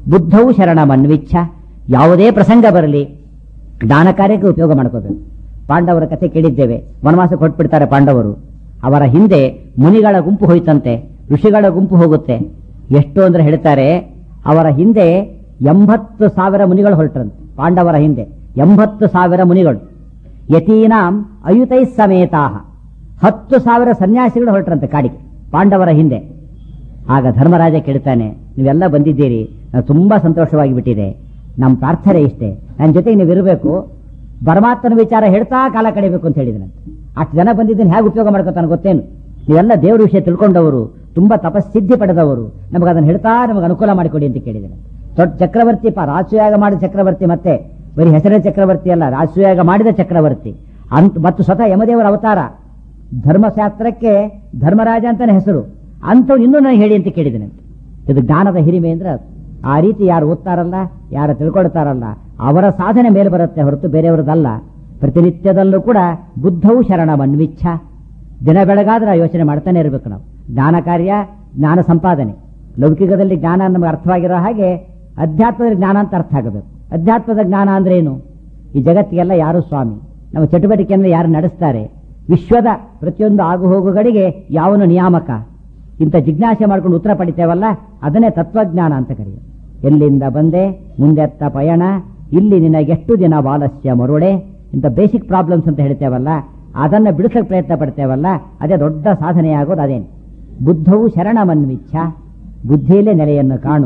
ಬುದ್ಧವು ಶರಣಮನ್ವಿಚ್ಛ ಯಾವುದೇ ಪ್ರಸಂಗ ಬರಲಿ ಜ್ಞಾನ ಕಾರ್ಯಕ್ಕೆ ಉಪಯೋಗ ಮಾಡ್ಕೋಬೇಕು ಪಾಂಡವರ ಕಥೆ ಕೇಳಿದ್ದೇವೆ ವನವಾಸಕ್ಕೆ ಹೊಟ್ಬಿಡ್ತಾರೆ ಪಾಂಡವರು ಅವರ ಹಿಂದೆ ಮುನಿಗಳ ಗುಂಪು ಹೋಯ್ತಂತೆ ಋಷಿಗಳ ಗುಂಪು ಹೋಗುತ್ತೆ ಎಷ್ಟು ಅಂದ್ರೆ ಹೇಳ್ತಾರೆ ಅವರ ಹಿಂದೆ ಎಂಬತ್ತು ಸಾವಿರ ಮುನಿಗಳು ಹೊರಟ್ರಂತೆ ಪಾಂಡವರ ಹಿಂದೆ ಎಂಬತ್ತು ಸಾವಿರ ಮುನಿಗಳು ಯತೀನಾಂ ಅಯುತೈ ಸಮೇತಾಹ ಹತ್ತು ಸಾವಿರ ಸನ್ಯಾಸಿಗಳು ಹೊರಟ್ರಂತೆ ಕಾಡಿಗೆ ಪಾಂಡವರ ಹಿಂದೆ ಆಗ ಧರ್ಮರಾಜ ಕೇಳ್ತಾನೆ ನೀವೆಲ್ಲ ಬಂದಿದ್ದೀರಿ ನಾನು ತುಂಬಾ ಸಂತೋಷವಾಗಿ ಬಿಟ್ಟಿದೆ ನಮ್ಮ ಪ್ರಾರ್ಥನೆ ಇಷ್ಟೇ ನನ್ನ ಜೊತೆಗೆ ನೀವು ಇರಬೇಕು ಪರಮಾತ್ಮನ ವಿಚಾರ ಹೇಳ್ತಾ ಕಾಲ ಕಳಿಬೇಕು ಅಂತ ಹೇಳಿದನಂತೆ ಅಷ್ಟು ಜನ ಬಂದಿದ್ದೀನಿ ಹೇಗೆ ಉಪಯೋಗ ಮಾಡ್ಕೊತಾನೆ ಗೊತ್ತೇನು ನೀವೆಲ್ಲ ದೇವ್ರ ವಿಷಯ ತಿಳ್ಕೊಂಡವರು ತುಂಬಾ ತಪಸ್ಸಿದ್ಧಿ ಪಡೆದವರು ನಮಗೆ ಅದನ್ನು ಹೇಳ್ತಾ ನಮಗೆ ಅನುಕೂಲ ಮಾಡಿಕೊಡಿ ಅಂತ ಕೇಳಿದನು ದೊಡ್ಡ ಚಕ್ರವರ್ತಿ ಪ ರಾಜಸೂಯಾಗ ಮಾಡಿದ ಚಕ್ರವರ್ತಿ ಮತ್ತೆ ಬರೀ ಹೆಸರೇ ಚಕ್ರವರ್ತಿ ಅಲ್ಲ ರಾಜಸೂಯಾಗ ಮಾಡಿದ ಚಕ್ರವರ್ತಿ ಅಂತ ಮತ್ತು ಸ್ವತಃ ಯಮದೇವರ ಅವತಾರ ಧರ್ಮಶಾಸ್ತ್ರಕ್ಕೆ ಧರ್ಮರಾಜ ಅಂತಾನೆ ಹೆಸರು ಅಂಥವ್ನು ಇನ್ನೂ ನನಗೆ ಹೇಳಿ ಅಂತ ಕೇಳಿದನಂತೆ ಇದು ಜ್ಞಾನದ ಹಿರಿಮೆ ಅಂದ್ರೆ ಅದು. ಆ ರೀತಿ ಯಾರು ಓದ್ತಾರಲ್ಲ ಯಾರು ತಿಳ್ಕೊಳ್ತಾರಲ್ಲ ಅವರ ಸಾಧನೆ ಮೇಲೆ ಬರುತ್ತೆ ಹೊರತು ಬೇರೆಯವರದಲ್ಲ ಪ್ರತಿನಿತ್ಯದಲ್ಲೂ ಕೂಡ ಬುದ್ಧವು ಶರಣ ಮನ್ವಿಚ್ಛ ದಿನ ಬೆಳಗಾದ್ರೆ ಆ ಯೋಚನೆ ಮಾಡ್ತಾನೆ ಇರಬೇಕು ನಾವು ಜ್ಞಾನ ಕಾರ್ಯ ಜ್ಞಾನ ಸಂಪಾದನೆ ಲೌಕಿಕದಲ್ಲಿ ಜ್ಞಾನ ನಮಗೆ ಅರ್ಥವಾಗಿರೋ ಹಾಗೆ ಅಧ್ಯಾತ್ಮದ ಜ್ಞಾನ ಅಂತ ಅರ್ಥ ಆಗಬೇಕು ಅಧ್ಯಾತ್ಮದ ಜ್ಞಾನ ಅಂದ್ರೆ ಏನು ಈ ಜಗತ್ತಿಗೆಲ್ಲ ಯಾರು ಸ್ವಾಮಿ ನಮ್ಮ ಚಟುವಟಿಕೆಯನ್ನು ಯಾರು ನಡೆಸ್ತಾರೆ ವಿಶ್ವದ ಪ್ರತಿಯೊಂದು ಆಗುಹೋಗುಗಳಿಗೆ ಯಾವನು ನಿಯಾಮಕ ಇಂಥ ಜಿಜ್ಞಾಸೆ ಮಾಡ್ಕೊಂಡು ಉತ್ತರ ಪಡಿತೇವಲ್ಲ ಅದನ್ನೇ ತತ್ವಜ್ಞಾನ ಅಂತ ಕರೆಯೋದು ಎಲ್ಲಿಂದ ಬಂದೆ ಮುಂದೆತ್ತ ಪಯಣ ಇಲ್ಲಿ ನಿನಗೆಷ್ಟು ದಿನ ವಾಲಸ್ಯ ಮರುಳೆ ಇಂಥ ಬೇಸಿಕ್ ಪ್ರಾಬ್ಲಮ್ಸ್ ಅಂತ ಹೇಳ್ತೇವಲ್ಲ ಅದನ್ನ ಬಿಡಿಸಕ್ಕೆ ಪ್ರಯತ್ನ ಪಡ್ತೇವಲ್ಲ ಅದೇ ದೊಡ್ಡ ಸಾಧನೆಯಾಗೋದು ಅದೇನು ಬುದ್ಧವು ಶರಣಮನ್ವಿಚ್ಛ ಬುದ್ಧಿಯಲ್ಲೇ ನೆಲೆಯನ್ನು ಕಾಣು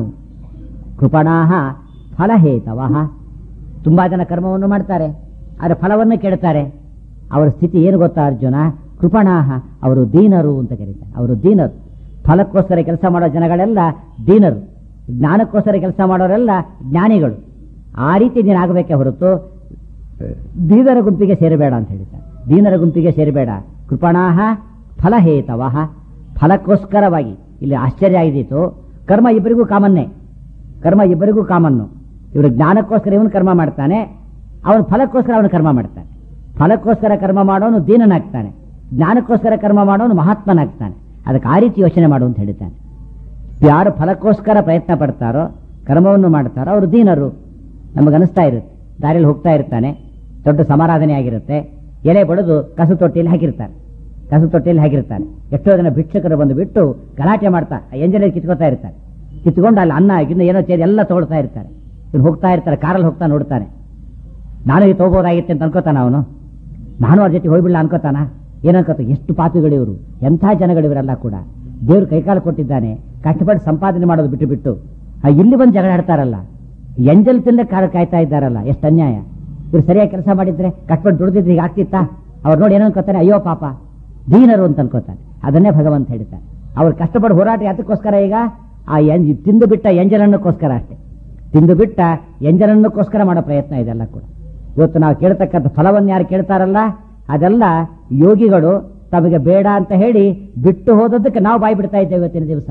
ಕೃಪಣಾಹ ಫಲಹೇತವಃ ತುಂಬಾ ಜನ ಕರ್ಮವನ್ನು ಮಾಡ್ತಾರೆ ಆದರೆ ಫಲವನ್ನು ಕೇಳ್ತಾರೆ ಅವರ ಸ್ಥಿತಿ ಏನು ಗೊತ್ತಾ ಅರ್ಜುನ ಕೃಪಣಾಹ ಅವರು ದೀನರು ಅಂತ ಕರೀತಾರೆ ಅವರು ದೀನರು ಫಲಕ್ಕೋಸ್ಕರ ಕೆಲಸ ಮಾಡೋ ಜನಗಳೆಲ್ಲ ದೀನರು ಜ್ಞಾನಕ್ಕೋಸ್ಕರ ಕೆಲಸ ಮಾಡೋರೆಲ್ಲ ಜ್ಞಾನಿಗಳು ಆ ರೀತಿ ನೀನು ಆಗಬೇಕೆ ಹೊರತು ದೀನರ ಗುಂಪಿಗೆ ಸೇರಬೇಡ ಅಂತ ಹೇಳ್ತಾರೆ ದೀನರ ಗುಂಪಿಗೆ ಸೇರಬೇಡ ಕೃಪಣಾಹ ಫಲಹೇತವಃ ಫಲಕ್ಕೋಸ್ಕರವಾಗಿ ಇಲ್ಲಿ ಆಶ್ಚರ್ಯ ಆಗಿದ್ದೀತು ಕರ್ಮ ಇಬ್ಬರಿಗೂ ಕಾಮನ್ನೇ ಕರ್ಮ ಇಬ್ಬರಿಗೂ ಕಾಮನ್ನು ಇವರು ಜ್ಞಾನಕ್ಕೋಸ್ಕರ ಇವನು ಕರ್ಮ ಮಾಡ್ತಾನೆ ಅವನು ಫಲಕ್ಕೋಸ್ಕರ ಅವನು ಕರ್ಮ ಮಾಡ್ತಾನೆ ಫಲಕ್ಕೋಸ್ಕರ ಕರ್ಮ ಮಾಡೋನು ದೀನನಾಗ್ತಾನೆ ಜ್ಞಾನಕ್ಕೋಸ್ಕರ ಕರ್ಮ ಮಾಡೋನು ಮಹಾತ್ಮನಾಗ್ತಾನೆ ಅದಕ್ಕೆ ಆ ರೀತಿ ಯೋಚನೆ ಮಾಡು ಅಂತ ಹೇಳ್ತಾನೆ ಯಾರು ಫಲಕ್ಕೋಸ್ಕರ ಪ್ರಯತ್ನ ಪಡ್ತಾರೋ ಕರ್ಮವನ್ನು ಮಾಡ್ತಾರೋ ಅವರು ದೀನರು ನಮಗನಿಸ್ತಾ ಇರುತ್ತೆ ದಾರಿಯಲ್ಲಿ ಹೋಗ್ತಾ ಇರ್ತಾನೆ ದೊಡ್ಡ ಸಮಾರಾಧನೆ ಆಗಿರುತ್ತೆ ಎಲೆ ಬಡಿದು ಕಸು ತೊಟ್ಟಿಯಲ್ಲಿ ಹಾಕಿರ್ತಾರೆ ಕಸು ತೊಟ್ಟಿಯಲ್ಲಿ ಹಾಕಿರ್ತಾನೆ ಎಷ್ಟೋ ಜನ ಭಿಕ್ಷಕರು ಬಂದು ಬಿಟ್ಟು ಗಲಾಟೆ ಮಾಡ್ತಾ ಎಂಜಲಲ್ಲಿ ಕಿತ್ಕೋತಾ ಇರ್ತಾರೆ ಕಿತ್ಕೊಂಡು ಅಲ್ಲಿ ಅನ್ನ ಇನ್ನು ಏನೋ ಚೇರಿ ಎಲ್ಲ ತಗೊಳ್ತಾ ಇರ್ತಾರೆ ಇವ್ನು ಹೋಗ್ತಾ ಇರ್ತಾರೆ ಕಾರಲ್ಲಿ ಹೋಗ್ತಾ ನೋಡ್ತಾನೆ ನಾನು ಇದು ತಗೋಬೋದಾಗಿತ್ತೆ ಅಂತ ಅನ್ಕೋತಾನ ಅವನು ನಾನು ಅವ್ರ ಜೊತೆ ಹೋಗ್ಬಿಡ್ಲ ಅನ್ಕೋತಾನ ಏನನ್ಕೋತ ಎಷ್ಟು ಪಾಪಿಗಳಿವರು ಎಂಥ ಜನಗಳಿವರೆಲ್ಲ ಕೂಡ ದೇವ್ರು ಕೈಕಾಲು ಕೊಟ್ಟಿದ್ದಾನೆ ಕಷ್ಟಪಟ್ಟು ಸಂಪಾದನೆ ಮಾಡೋದು ಬಿಟ್ಟು ಬಿಟ್ಟು ಆ ಇಲ್ಲಿ ಬಂದು ಜಗಳ ಆಡ್ತಾರಲ್ಲ ಎಂಜಲ್ ತಿಂದ ಕಾಲ ಕಾಯ್ತಾ ಇದ್ದಾರಲ್ಲ ಎಷ್ಟು ಅನ್ಯಾಯ ಇವ್ರು ಸರಿಯಾಗಿ ಕೆಲಸ ಮಾಡಿದ್ರೆ ಕಷ್ಟಪಟ್ಟು ದುಡ್ದಿದ್ರೆ ಈಗ ಆಗ್ತಿತ್ತಾ ಅವ್ರು ನೋಡಿ ಏನೋ ಅನ್ಕೋತಾನೆ ಅಯ್ಯೋ ಪಾಪ ದೀನರು ಅಂತ ಅನ್ಕೋತಾನೆ ಅದನ್ನೇ ಭಗವಂತ ಹೇಳ್ತಾನೆ ಅವ್ರು ಕಷ್ಟಪಟ್ಟು ಹೋರಾಟ ಯಾತಕ್ಕೋಸ್ಕರ ಈಗ ಆ ಎಂಜ್ ತಿಂದು ಬಿಟ್ಟ ಎಂಜಲನ್ನಕ್ಕೋಸ್ಕರ ಅಷ್ಟೇ ತಿಂದು ಬಿಟ್ಟ ಎಂಜಲನ್ನಕ್ಕೋಸ್ಕರ ಮಾಡೋ ಪ್ರಯತ್ನ ಇದೆಲ್ಲ ಕೂಡ ಇವತ್ತು ನಾವು ಕೇಳ್ತಕ್ಕಂಥ ಫಲವನ್ನು ಯಾರು ಕೇಳ್ತಾರಲ್ಲ ಅದೆಲ್ಲ ಯೋಗಿಗಳು ತಮಗೆ ಬೇಡ ಅಂತ ಹೇಳಿ ಬಿಟ್ಟು ಹೋದದ್ದಕ್ಕೆ ನಾವು ಬಾಯಿ ಬಿಡ್ತಾ ಇದ್ದೇವೆ ಇವತ್ತಿನ ದಿವಸ